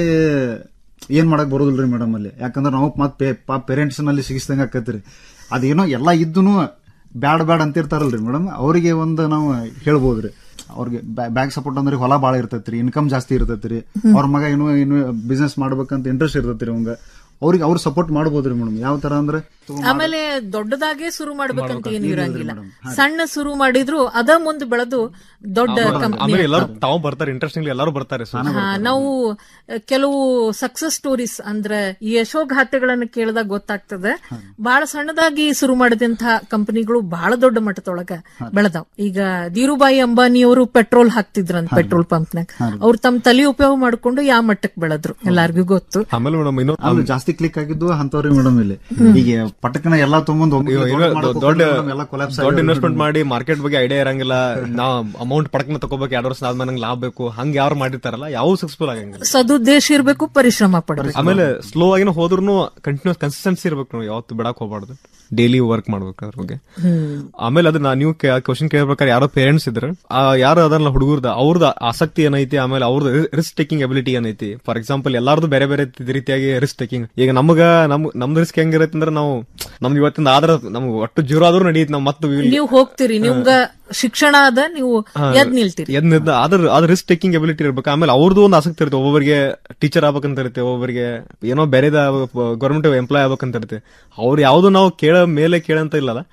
ಏನ್ ಮಾಡಕ್ ಬರೋದಿಲ್ರಿ ಮೇಡಮ್ ಅಲ್ಲಿ ಯಾಕಂದ್ರೆ ನಾವು ಮತ್ ಪೇರೆಂಟ್ಸ್ ನಲ್ಲಿ ಸಿಗಿಸ್ದಂಗ ಆಕತ್ರಿ ಅದೇನೋ ಎಲ್ಲಾ ಇದ್ದನು ಬ್ಯಾಡ್ ಬ್ಯಾಡ್ ಅಂತಿರ್ತಾರಲ್ರಿ ಮೇಡಮ್ ಅವರಿಗೆ ಒಂದು ನಾವು ಹೇಳ್ಬೋದ್ರಿ ಅವ್ರಿಗೆ ಬ್ಯಾಕ್ ಸಪೋರ್ಟ್ ಅಂದ್ರೆ ಹೊಲ ಬಾಳ ಇರ್ತೈತ್ರಿ ಇನ್ಕಮ್ ಜಾಸ್ತಿ ಇರ್ತೈತ್ರಿ ಅವ್ರ ಮಗ ಏನು ಇನ್ನು ಬಿಸ್ನೆಸ್ ಮಾಡ್ಬೇಕಂತ ಇಂಟ್ರೆಸ್ಟ್ ಇರ್ತೈತ್ರಿ ಅವಂಗ ಅವ್ರಿಗೆ ಅವ್ರು ಸಪೋರ್ಟ್ ಮಾಡ್ಬೋದ್ರಿ ಮೇಡಮ್ ಯಾವ ತರ ಅಂದ್ರೆ ಆಮೇಲೆ ದೊಡ್ಡದಾಗೆ ಶುರು ಮಾಡ್ಬೇಕಂತ ಏನು ಇರಂಗಿಲ್ಲ ಸಣ್ಣ ಶುರು ಮಾಡಿದ್ರು ಅದ ಮುಂದೆ ಬೆಳೆದು ದೊಡ್ಡ ಕಂಪನಿ ಆಮೇಲೆ ಎಲ್ಲರೂ ತಾವು ಬರ್ತಾರೆ ಇಂಟ್ರೆಸ್ಟಿಂಗ್ ಎಲ್ಲರೂ ಬರ್ತಾರೆ so. ನಾವು ಅಹ್, ಕೆಲವು ಸಕ್ಸಸ್ ಸ್ಟೋರೀಸ್ ಅಂದ್ರೆ ಈ ಯಶೋಗಾಥೆಗಳನ್ನ ಕೇಳಿದಾಗ ಗೊತ್ತಾಗ್ತದೆ ಬಹಳ ಸಣ್ಣದಾಗಿ ಶುರು ಮಾಡಿದಂತಹ ಕಂಪನಿಗಳು ಬಹಳ ದೊಡ್ಡ ಮಟ್ಟದೊಳಗ ಬೆಳೆದಾವ್ ಈಗ ಧೀರುಬಾಯಿ ಅಂಬಾನಿ ಅವರು ಪೆಟ್ರೋಲ್ ಹಾಕ್ತಿದ್ರಂತ ಪೆಟ್ರೋಲ್ ಪಂಪ್ನಾಗ ಅವ್ರು ತಮ್ಮ ತಲೆ ಉಪಯೋಗ ಮಾಡ್ಕೊಂಡು ಯಾವ ಮಟ್ಟಕ್ಕೆ ಬೆಳೆದ್ರು ಎಲ್ಲಾರ್ಗೂ ಗೊತ್ತು ಆಮೇಲೆ ಮೇಡಮ್ ಇನ್ನೊಂದು ಆಮೇಲೆ ಜಾಸ್ತಿ ಕ್ಲಿಕ್ ಆಗಿದ್ದು ಅಂತವ್ರಿ ಮೇಡಮ್ ಇಲ್ಲಿ ಈಗ ಪಟಕನ ಎಲ್ಲಾ ತೊಗೊಂಡ್ ಇವ- ಇವ ದೊಡ್ಡ ದೊಡ್ಡ ಇನ್ವೆಸ್ಟ್ಮೆಂಟ್ ಮಾಡಿ ಮಾರ್ಕೆಟ್ ಬಗ್ಗೆ ಐಡಿಯಾ ಇರಂಗಿಲ್ಲ ನಾವ್ ಅಮೌಂಟ್ ಪಡಕ್ನ ತಗೋಬೇಕು ಎರಡು ವರ್ಷ ಆದ್ಮೇಲೆ ನಂಗೆ ಲಾಭ ಬೇಕು ಹಂಗ ಯಾರು ಮಾಡಿರ್ತಾರಲ್ಲ ಯಾವ ಸಕ್ಸಸ್ಫುಲ್ ಆಗಂಗಿಲ್ಲ ಸದುದ್ದೇಶ ಇರ್ಬೇಕು ಪರಿಶ್ರಮ ಪಡ್ಬೇಕು ಆಮೇಲೆ ಸ್ಲೋ ಆಗಿನ ಹೋದ್ರು ಕಂಟಿನ್ಯೂಸ್ ಕನ್ಸಿಸ್ಟೆನ್ಸಿ ಇರ್ಬೇಕು ನಾವು ಯಾವತ್ತು ಬಿಡಕ್ ಹೋಗ್ಬಾರ್ದು ಡೈಲಿ ವರ್ಕ್ ಮಾಡ್ಬೇಕು ಅದ್ರ ಬಗ್ಗೆ ಆಮೇಲೆ ಅದು ನಾ ನೀವು ಕ್ವಶನ್ ಕೇಳ್ಬೇಕಾದ್ರೆ ಯಾರೋ ಪೇರೆಂಟ್ಸ್ ಇದ್ರೆ ಆ ಯಾರು ಅದನ್ನ ಹುಡುಗರ್ದ ಅವ್ರದ್ದು ಆಸಕ್ತಿ ಏನೈತಿ ಆಮೇಲೆ ಅವ್ರದ್ದು ರಿಸ್ಕ್ ಟೇಕಿಂಗ್ ಎಬಿಲಿಟಿ ಏನೈತಿ ಫಾರ್ ಎಕ್ಸಾಂಪಲ್ ಎಲ್ಲಾರ್ದು ಬೇರೆ ಬೇರೆ ರೀತಿಯಾಗಿ ರಿಸ್ಕ್ ಟೇಕಿಂಗ್ ಈಗ ನಮಗ ನಮ್ ನಮ್ದು ರಿಸ್ಕ್ ಹೆಂಗಿರತ್ತೆ ಅಂದ್ರೆ ನಾವು ನಮ್ದು ಇವತ್ತಿಂದ ಆದ್ರ ನಮ್ಗೆ ಒಟ್ಟು ಜೀರೋ ಆದ್ರೂ ನಡೆಯುತ್ತೆ ನಾವು ಮತ್ತೆ ನೀವು ಹೋಗ್ತೀರಿ ನಿಮ್ಗ ಶಿಕ್ಷಣ ಅದ ನೀವು ಎದ್ ನಿಲ್ತೀರಿ ಎದ್ ನಿಂತ ಅದ್ರ ಅದ್ರ ರಿಸ್ಕ್ ಟೇಕಿಂಗ್ ಎಬಿಲಿಟಿ ಇರ್ಬೇಕು ಆಮೇಲೆ ಅವ್ರದ್ದು ಒಂದು ಆಸಕ್ತಿ ಇರುತ್ತೆ ಒಬ್ಬೊಬ್ಬರಿಗೆ ಟೀಚರ್ ಆಗ್ಬೇಕಂತ ಇರುತ್ತೆ ಒಬ್ಬೊಬ್ಬರಿಗೆ ಏನೋ ಬೇರೆದ ಗೌರ್ಮೆಂಟ್ ಎಂಪ್ಲಾಯ್ ಆಗ್ಬೇಕಂತ ಇರುತ್ತೆ ಅವ್ರು ಯಾವ್ದು ನಾವು ಕೇಳ ಮೇಲೆ ಕೇಳಂತ ಇಲ್ಲಲ್ಲ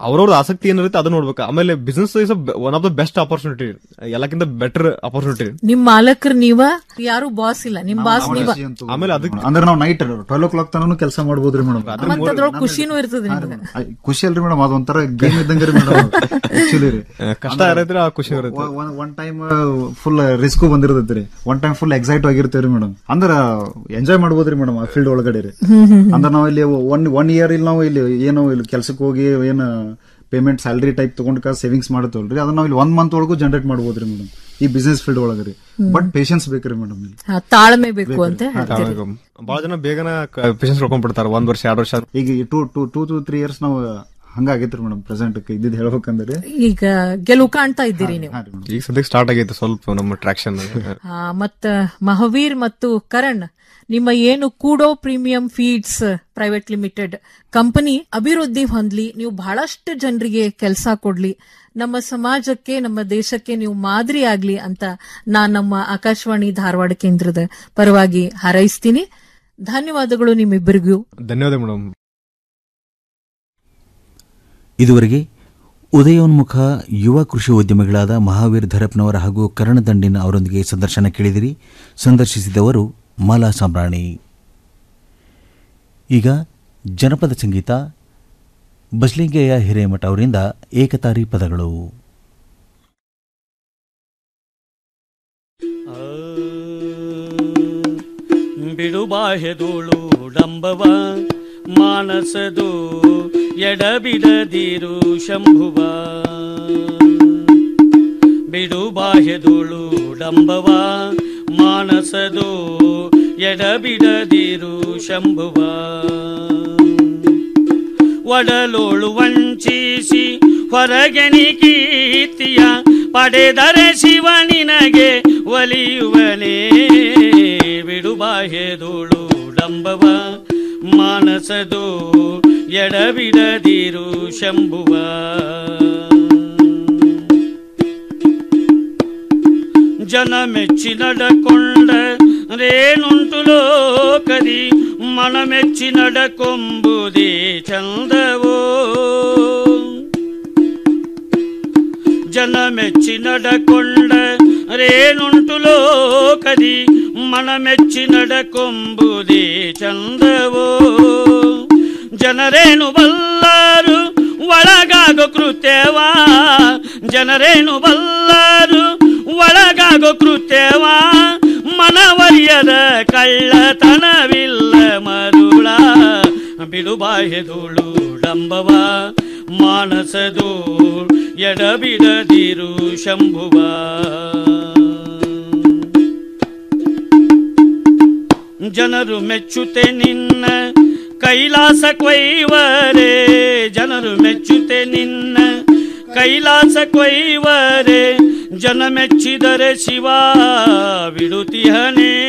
ಅವ್ರವ್ರ ಆಸಕ್ತಿ ಏನಿರುತ್ತೆ ಅದನ್ನ ನೋಡ್ಬೇಕು ಆಮೇಲೆ business is one of the best opportunity ಎಲ್ಲಕ್ಕಿಂತ ಬೆಟರ್ ಆಪರ್ಚುನಿಟಿ ನಿಮ್ ಮಾಲಕರು ನೀವ ಯಾರು ಬಾಸ್ ಇಲ್ಲ ನಿಮ್ ಬಾಸ್ ನೀವ ಆಮೇಲೆ ಅದಕ್ಕೆ ಅಂದ್ರೆ ನಾವು ನೈಟ್ ಟ್ವೆಲ್ ಓ ಕ್ಲಾಕ್ ತನಕ ಕೆಲಸ ಮಾಡ್ಬೋದ್ರಿ ಮೇಡಮ್ ಮತ್ತ ಅದ್ರೊಳಗ್ ಖುಷಿನೂ ಇರ್ತದೆ ನಿಮ್ಗೆ ಖುಷಿ ಅಲ್ರಿ ಮೇಡಮ್ ಅದೊಂಥರ ಗೇಮ್ ಇದ್ದಂಗೆ ರೀ ಮೇಡಮ್ ಆಕ್ಚುಲಿ ರೀ ಕಷ್ಟ ಇರೈತ್ರಿ ಆ ಖುಷಿ ಇರುತ್ತೆ ಒನ್ ಟೈಮ್ ಫುಲ್ ರಿಸ್ಕ್ ಬಂದಿರ್ತೈತ್ರಿ ಒನ್ ಟೈಮ್ ಫುಲ್ ಎಕ್ಸೈಟ್ ಆಗಿರ್ತೇವ್ರಿ ಮೇಡಮ್ ಅಂದ್ರ ಎಂಜಾಯ್ ಮಾಡ್ಬೋದ್ರಿ ಮೇಡಮ್ ಆ ಫೀಲ್ಡ್ ಒಳಗಡೆ ರೀ ಹ್ಮ್, ಹ್ಮ್, ಹ್ಮ್. ಅಂದ್ರೆ ನಾವು ಇಲ್ಲಿ ಒನ್ ಒನ್ ಇಯರ್ ಇಲ್ಲಿ ನಾವು ಇಲ್ಲಿ ಏನು ಇಲ್ಲಿ ಕೆಲ್ಸಕ್ಕೆ ಹೋಗಿ ಏನು ಪೇಮೆಂಟ್ ಸ್ಯಾಲರಿ ಟೈಪ್ ತಗೊಂಡ್ಕ ಸೇವಿಂಗ್ಸ್ ಮಾಡತ್ತವಲ್ರಿ ಅದನ್ನ ನಾವು ಇಲ್ಲಿ ಒನ್ ಮಂತ್ ಒಳಗೂ ಜನರೇಟ್ ಮಾಡ್ಬೋದ್ರಿ ಮೇಡಮ್ ಈ ಬಿಸ್ನೆಸ್ ಫೀಲ್ಡ್ ಒಳಗೆ ರೀ ಹ್ಮ್. ಬಟ್ ಪೇಷನ್ಸ್ ಬೇಕ್ರಿ ಮೇಡಮ್ ಇಲ್ಲಿ ಹಾ, ತಾಳ್ಮೆ ಬೇಕು ಅಂತ ಹೇಳ್ತೀರಿ ಬಹಳ ಜನ ಬೇಗನ ಪೇಷನ್ಸ್ ಕಳ್ಕೊಂಡ್ಬಿಡ್ತಾರೆ ಒಂದ್ ವರ್ಷ ಎರಡು ವರ್ಷ ಈಗ two two two to three years ನಾವು ಹಂಗಾಗೈತ್ರಿ ಮೇಡಮ್ ಪ್ರೆಸೆಂಟ್ ಇದ್ದಿದ್ ಹೇಳ್ಬೇಕಂದ್ರೆ ಈಗ ಗೆಲುವು ಕಾಣ್ತಾ ಇದ್ದೀರಿ ನೀವು ಈಗ ಸದ್ಯಕ್ಕೆ ಸ್ಟಾರ್ಟ್ ಆಗೈತೆ ಸ್ವಲ್ಪ ನಮ್ಮ ಟ್ರಾಕ್ಷನ್ ಆ, ಮತ್ತ ಮಹಾವೀರ್ ಮತ್ತು ಕರಣ್ ನಿಮ್ಮ ಏನು ಕೂಡೋ premium feeds private limited company ಅಭಿವೃದ್ಧಿ ಹೊಂದ್ಲಿ ನೀವು ಬಹಳಷ್ಟು ಜನರಿಗೆ ಕೆಲಸ ಕೊಡ್ಲಿ ನಮ್ಮ ಸಮಾಜಕ್ಕೆ ನಮ್ಮ ದೇಶಕ್ಕೆ ನೀವು ಮಾದರಿ ಆಗ್ಲಿ ಅಂತ ನಾನ್ ನಮ್ಮ ಆಕಾಶವಾಣಿ ಧಾರವಾಡ ಕೇಂದ್ರದ ಪರವಾಗಿ ಹಾರೈಸ್ತೀನಿ ಧನ್ಯವಾದಗಳು ನಿಮ್ಮಿಬ್ಬರಿಗೂ ಧನ್ಯವಾದ ಮೇಡಮ್ ಇದುವರೆಗೆ ಉದಯೋನ್ಮುಖ ಯುವ ಕೃಷಿ ಉದ್ಯಮಿಗಳಾದ ಮಹಾವೀರ್ ಧರಪ್ನವರ ಹಾಗೂ ಕರ್ಣದಂಡಿನ ಅವರೊಂದಿಗೆ ಸಂದರ್ಶನ ಕೇಳಿದಿರಿ ಸಂದರ್ಶಿಸಿದವರು ಮಾಲಾ ಸಾಂಬ್ರಾಣಿ ಈಗ ಜನಪದ ಸಂಗೀತ ಬಸ್ಲಿಂಗೆಯ ಹಿರೇಮಠ ಅವರಿಂದ ಏಕತಾರಿ ಪದಗಳು ಬಿಡುಬಾಹೆದುಳು ಡಂಬವ ಮಾನಸದು ಎಡಬಿಡದಿರು ಶಂಭುವ ಬಿಡುಬಾಹೆದುಳು ಡಂಬವ ಮಾನಸದು ಎಡಬಿಡದಿರು ಶಂಭುವ ಒಡಲೋಳು ವಂಚಿಸಿ ಹೊರಗೆನಿ ಕೀರ್ತಿಯ ಪಡೆದರೆ ಶಿವ ನಿನಗೆ ಒಲಿಯುವನೇ ಬಿಡುಬಾಹೆದುಳು ಡಂಬವ ಮಾನಸದು ಎಡಬಿಡದಿರು ಶಂಭುವ ಜನ ಮೆಚ್ಚಿ ನಡಕೊಂಡ ರೇನುಂಟು ಲೋಕದಿ ಮನ ಮೆಚ್ಚಿ ನಡಕೊಂಬುದೇ ಚಂದವೋ ಜನ ಮೆಚ್ಚಿ ನಡಕೊಂಡ ರೇನುಂಟು ಲೋಕದಿ ಮನ ಮೆಚ್ಚಿ ನಡಕೊಂಬುದೇ ಚಂದವೋ ಜನರೇನು ಬಲ್ಲರು ಒಳಗಾಗೋ ಕೃತ್ಯವಾ ಜನರೇನು ಬಲ್ಲರು ಒಳಗಾಗೋ ಕೃತ್ಯವಾ ಮನವರಿಯದ ಕಳ್ಳತನವಿಲ್ಲ ಮರುಳ ಬಿಡುಬಾಹೆದುಳು ಡಂಬವ ಮಾನಸದು ಎಡಬಿಡದಿರು ಶಂಭುವ ಜನರು ಮೆಚ್ಚುತ್ತೆ ನಿನ್ನ ಕೈಲಾಸ ಕೊಯ್ವರೆ ಜನರು ಮೆಚ್ಚುತ್ತೆ ನಿನ್ನ ಕೈಲಾಸ ಕೊಯ್ವರೆ ಜನ ಮೆಚ್ಚಿದರೆ ಶಿವ ಬಿಡುತ್ತಿಹನೇ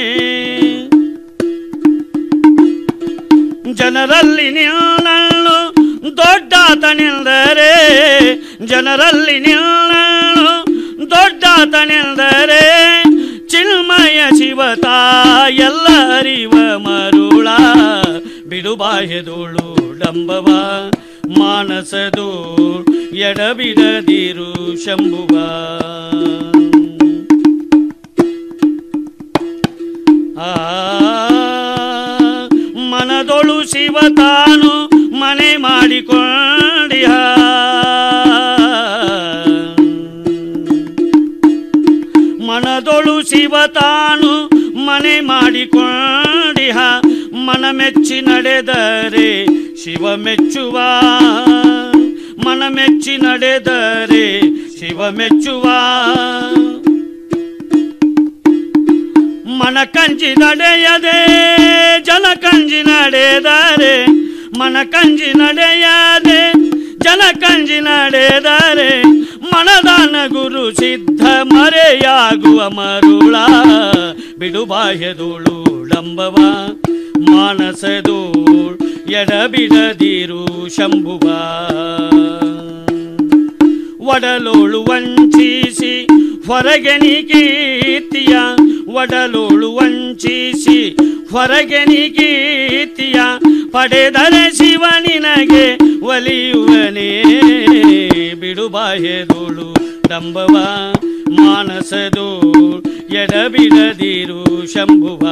ಜನರಲ್ಲಿ ನಿಲ್ಲಲು ದೊಡ್ಡಾತನೆಂದರೆ ಜನರಲ್ಲಿ ನಿಲ್ಲಲು ದೊಡ್ಡಾತನೆಂದರೆ ಚಿನ್ಮಯ ಶಿವತ ಎಲ್ಲ ಅರಿವ ಮರುಳ ಬಿಡುಬಾಹೆದುಳು ಡಂಬವ ಮಾನಸದು ಎಡಬಿಡದಿರು ಶಂಭುವ ಆ ಮನದೊಳು ಶಿವ ತಾನು ಮನೆ ಮಾಡಿಕೊಂಡಿಹ ಮನದೊಳು ಶಿವ ತಾನು ಮನೆ ಮಾಡಿಕೊಂಡಿಹ ಮನ ಮೆಚ್ಚಿ ನಡೆದರೆ ಶಿವ ಮೆಚ್ಚುವ ಮನ ಮೆಚ್ಚಿ ನಡೆದರೆ ಶಿವ ಮೆಚ್ಚುವ ಮನ ಕಂಜಿ ನಡೆಯದೆ ಜನ ಕಂಜಿ ನಡೆದರೆ ಮನ ಕಂಜಿ ನಡೆಯದೆ ಜನ ಕಂಜಿ ನಡೆದರೆ ಮನದಾನ ಗುರು ಸಿದ್ಧ ಮರೆಯಾಗುವ ಮರುಳ ಬಿಡುಬಾಹ್ಯದುಳು ಡಂಬವ ಮಾನಸದು ಎಡಬಿಡದಿರು ಶಂಭುವ ಒಡಲೋಳು ವಂಚಿಸಿ ಹೊರಗೆನಿ ಕೀರ್ತಿಯ ಒಡಲೋಳು ವಂಚಿಸಿ ಹೊರಗೆನಿ ಕೀರ್ತಿಯ ಪಡೆದರೆ ಶಿವ ನಿನಗೆ ಒಲಿಯುವನೇ ಬಿಡುಬಾಹೆದುಳು ಡಂಬವ ಮಾನಸದು ಎಡಬಿಡದಿರು ಶಂಭುವ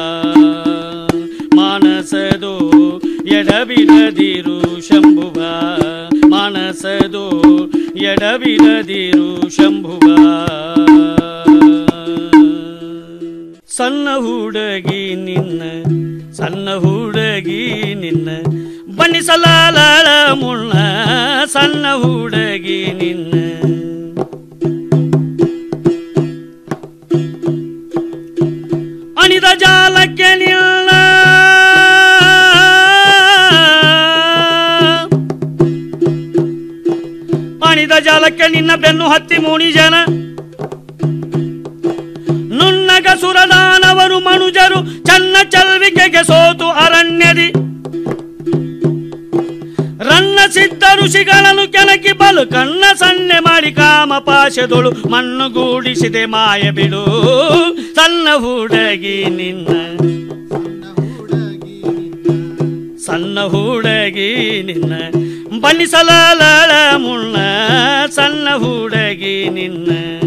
ಮಾನಸದು ಎಡಬಿಡದಿರು ಶಂಭುವ ಮಾನಸದು ಎಡಬಿಡದಿರು ಶಂಭುವ ಸಣ್ಣ ಹುಡುಗಿ ನಿನ್ನ ಸಣ್ಣ ಹುಡುಗಿ ನಿನ್ನ ಬಣ್ಣಿಸಲಾಲ ಮುಳ್ಳ ಸಣ್ಣ ಹುಡುಗಿ ನಿನ್ನ ಅಣಿದ ಜಾಲಕ್ಕೆ ನಿಲ್ಲ ಅಣಿದ ಜಾಲಕ್ಕೆ ನಿನ್ನ ಬೆನ್ನು ಹತ್ತಿ ಮೂಣಿ ಜನ ನುನ್ನಗ ಸುರದಾನವರು ಮನುಜರು ಚನ್ನ ಚಲ್ವಿಕೆಗೆ ಸೋತು ಅರಣ್ಯದಿ ರನ್ನ ಸಿದ್ಧ ಋಷಿಗಳನ್ನು ಕೆಣಕಿ ಬಲು ಕಣ್ಣ ಸನ್ನೆ ಮಾಡಿ ಕಾಮ ಪಾಶದೊಳು ಮಣ್ಣುಗೂಡಿಸಿದೆ ಮಾಯ ಬಿಡು ಸಣ್ಣ ಹುಡುಗಿ ನಿನ್ನ ಸಣ್ಣ ಹುಡುಗಿ ನಿನ್ನ ಬಣ್ಣಿಸಲಾಲ ಮುಳ್ಳ ಸಣ್ಣ ಹುಡುಗಿ ನಿನ್ನ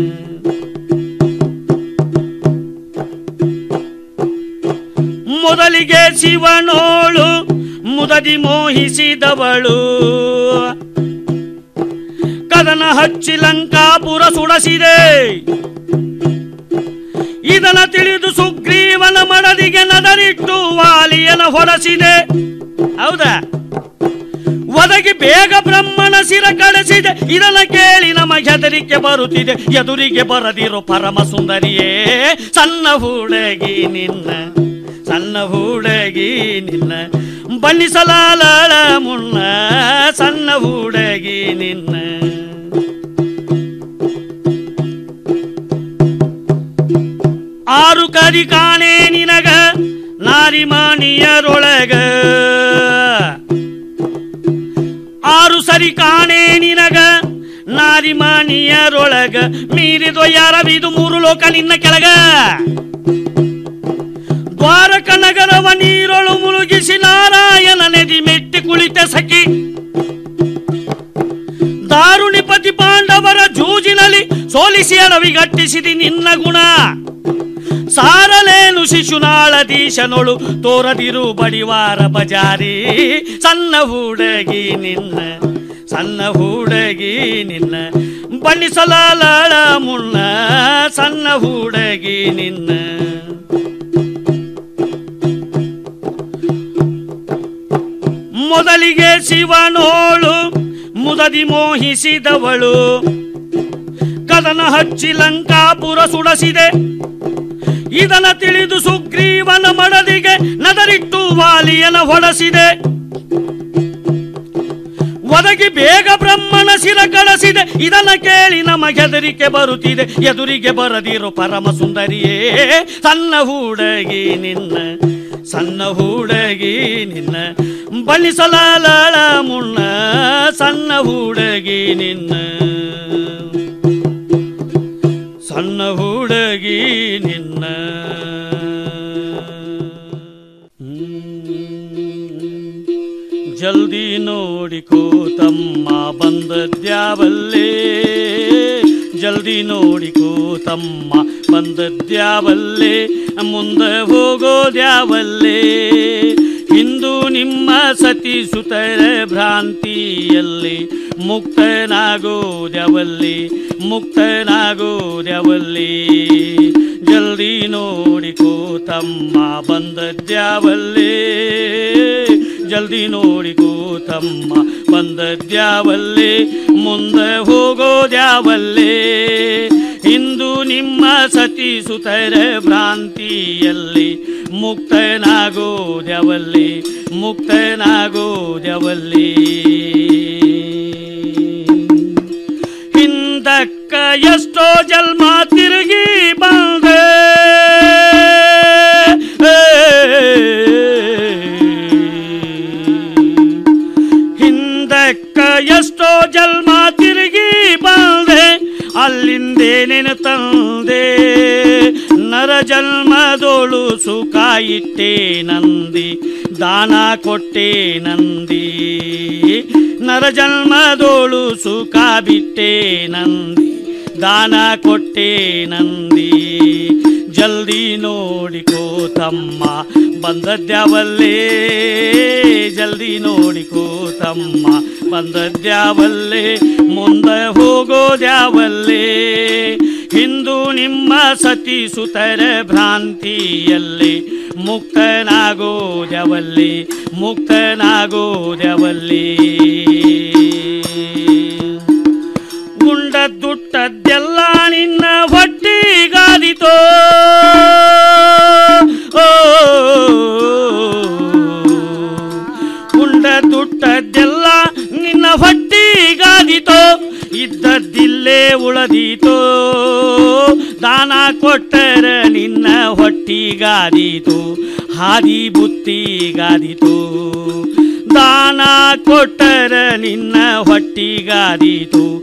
ಮೊದಲಿಗೆ ಶಿವನೋಳು ಮುದದಿ ಮೋಹಿಸಿದವಳು ಕದನ ಹಚ್ಚಿ ಲಂಕಾಪುರ ಸುಡಸಿದೆ ಇದನ್ನ ತಿಳಿದು ಸುಗ್ರೀವನ ಮಡದಿಗೆ ನದರಿಟ್ಟು ವಾಲಿಯನ ಹೊರಸಿದೆ ಹೌದಾ ಒದಗಿ ಬೇಗ ಬ್ರಹ್ಮನ ಸಿರ ಕಳಿಸಿದೆ ಇದನ್ನ ಕೇಳಿ ನಮಗೆ ಹೆದರಿಕೆ ಬರುತ್ತಿದೆ ಎದುರಿಗೆ ಬರದಿರೋ ಪರಮ ಸುಂದರಿಯೇ ಸಣ್ಣ ಹುಡುಗಿ ನಿನ್ನ ಸಣ್ಣ ಹುಡುಗಿ ನಿನ್ನ ಬಣ್ಣಿಸಲಾಲ ಮುನ್ನ ಸಣ್ಣ ಹುಡುಗಿ ನಿನ್ನ ಆರು ಕರಿ ಕಾಣೆ ನಿನಗ ನಾರಿಮಾಣಿಯರೊಳಗ ಆರು ಸರಿ ಕಾಣೆ ನಿನಗ ನಾರಿಮಾಣಿಯರೊಳಗ ಮೀರಿದೊ ಯಾರವಿದು ಮೂರು ಲೋಕ ನಿನ್ನ ಕೆಳಗ ದ್ವಾರಕ ನಗರವ ನೀರೊಳು ಮುಳುಗಿಸಿ ನಾರಾಯಣ ನದಿ ಮೆಟ್ಟಿ ಕುಳಿತ ಸಖಿ ದಾರುಣಿಪತಿ ಪಾಂಡವರ ಜೂಜಿನಲ್ಲಿ ಸೋಲಿಸಿ ಅಡವಿಗಟ್ಟಿಸಿದಿ ನಿನ್ನ ಗುಣ ಸಾರಲೇನು ಶಿಶುನಾಳದೀಶನೊಳು ತೋರದಿರು ಬಡಿವಾರ ಬಜಾರಿ ಸಣ್ಣ ಹುಡುಗಿ ನಿನ್ನ ಸಣ್ಣ ಹುಡುಗಿ ನಿನ್ನ ಬಣ್ಣಿಸಲಾಲ ಮುನ್ನ ಸಣ್ಣ ಹುಡುಗಿ ನಿನ್ನ ಮೊದಲಿಗೆ ಶಿವನೋಳು ಮುದದಿ ಮೋಹಿಸಿದವಳು ಕದನ ಹಚ್ಚಿ ಲಂಕಾಪುರ ಸುಡಸಿದೆ ಇದನ್ನ ತಿಳಿದು ಸುಗ್ರೀವನ ಮಡದಿಗೆ ನದರಿಟ್ಟು ವಾಲಿಯನ ಹೊಡಸಿದೆ ಒದಗಿ ಬೇಗ ಬ್ರಹ್ಮನ ಶಿರ ಕಳಿಸಿದೆ ಇದನ್ನ ಕೇಳಿ ನಮಗೆ ಹೆದರಿಕೆ ಬರುತ್ತಿದೆ ಎದುರಿಗೆ ಬರದಿರೋ ಪರಮ ಸುಂದರಿಯೇ ಸಣ್ಣ ಹುಡುಗಿ ನಿನ್ನ ಸಣ್ಣ ಹುಡುಗಿ ನಿನ್ನ ಬಣ್ಣಿಸಲಾಲ ಮುನ್ನ ಸಣ್ಣ ಹುಡುಗಿ ನಿನ್ನ ಸಣ್ಣ ಹುಡುಗಿ ನಿನ್ನ ಜಲ್ದಿ ನೋಡಿಕೋ ತಮ್ಮ ಬಂದದ್ಯಾವಲ್ಲೇ ಜಲ್ದಿ ನೋಡಿಕೋ ತಮ್ಮ ಬಂದದ್ಯಾವಲ್ಲೇ ಮುಂದೆ ಹೋಗೋದ್ಯಾವಲ್ಲೇ ಇಂದು ನಿಮ್ಮ ಸತಿ ಸುತರ ಭ್ರಾಂತಿಯಲ್ಲಿ ಮುಕ್ತನಾಗೋದ್ಯವಲ್ಲಿ ಮುಕ್ತನಾಗೋದ್ಯವಲ್ಲಿ ಜಲ್ದಿ ನೋಡಿಕೋ ತಮ್ಮ ಬಂದದ್ಯಾವಲ್ಲೇ ಜಲ್ದಿ ನೋಡಿಕೋ ತಮ್ಮ ಬಂದದ್ಯಾವಲ್ಲೇ ಮುಂದೆ ಹೋಗೋದ್ಯಾವಲ್ಲೇ ಇಂದು ನಿಮ್ಮ ಸತಿ ಸುತರ ಭ್ರಾಂತಿಯಲ್ಲಿ ಮುಕ್ತನಾಗೋದ್ಯವಲ್ಲಿ ಮುಕ್ತನಾಗೋದ್ಯವಲ್ಲಿ ಹಿಂದಕ್ಕ ಎಷ್ಟೋ ಜನ್ಮ ತಿರುಗಿ ಬಂದೆ ಹಿಂದಕ್ಕ ಎಷ್ಟೋ ಜನ್ಮ ತಿರುಗಿ ಬಂದೆ ಅಲ್ಲಿಂದೇನೇನು ತಂದೆ ನರ ಜನ್ಮದೋಳು ಸುಖ ಇಟ್ಟೆ ನಂದಿ ದಾನ ಕೊಟ್ಟೆ ನಂದಿ ನರ ಜನ್ಮದೋಳು ಸುಖ ಬಿಟ್ಟೆ ನಂದಿ ದಾನ ಕೊಟ್ಟೆ ನಂದಿ ಜಲ್ದಿ ನೋಡಿಕೋ ತಮ್ಮ ಬಂದದ್ಯಾವಲ್ಲೇ ಜಲ್ದಿ ನೋಡಿಕೋ ತಮ್ಮ ಬಂದದ್ಯಾವಲ್ಲೇ ಮುಂದೆ ಹೋಗೋದ್ಯಾವಲ್ಲೇ ಹಿಂದೂ ನಿಮ್ಮ ಸತಿ ಸುತರ ಭ್ರಾಂತಿಯಲ್ಲಿ ಮುಕ್ತನಾಗೋದ್ಯವಲ್ಲಿ ಮುಕ್ತನಾಗೋದ್ಯವಲ್ಲಿ ಉಂಡದ್ದುಟ್ಟದ್ದೆಲ್ಲ ನಿನ್ನ ಹೊಟ್ಟಿಗಾದಿತೋ ಓ ಉಂಡದ್ದುಟ್ಟದ್ದೆಲ್ಲ ನಿನ್ನ ಹೊಟ್ಟಿಗಾದಿತೋ ಇದ್ದದ್ದಿಲ್ಲೇ ಉಳದೀತೋ ದಾನ ಕೊಟ್ಟರ ನಿನ್ನ ಹೊಟ್ಟಿಗಾದೀತು ಹಾದಿ ಬುತ್ತಿಗಾದೀತು ದಾನ ಕೊಟ್ಟರ ನಿನ್ನ ಹೊಟ್ಟಿಗಾದೀತು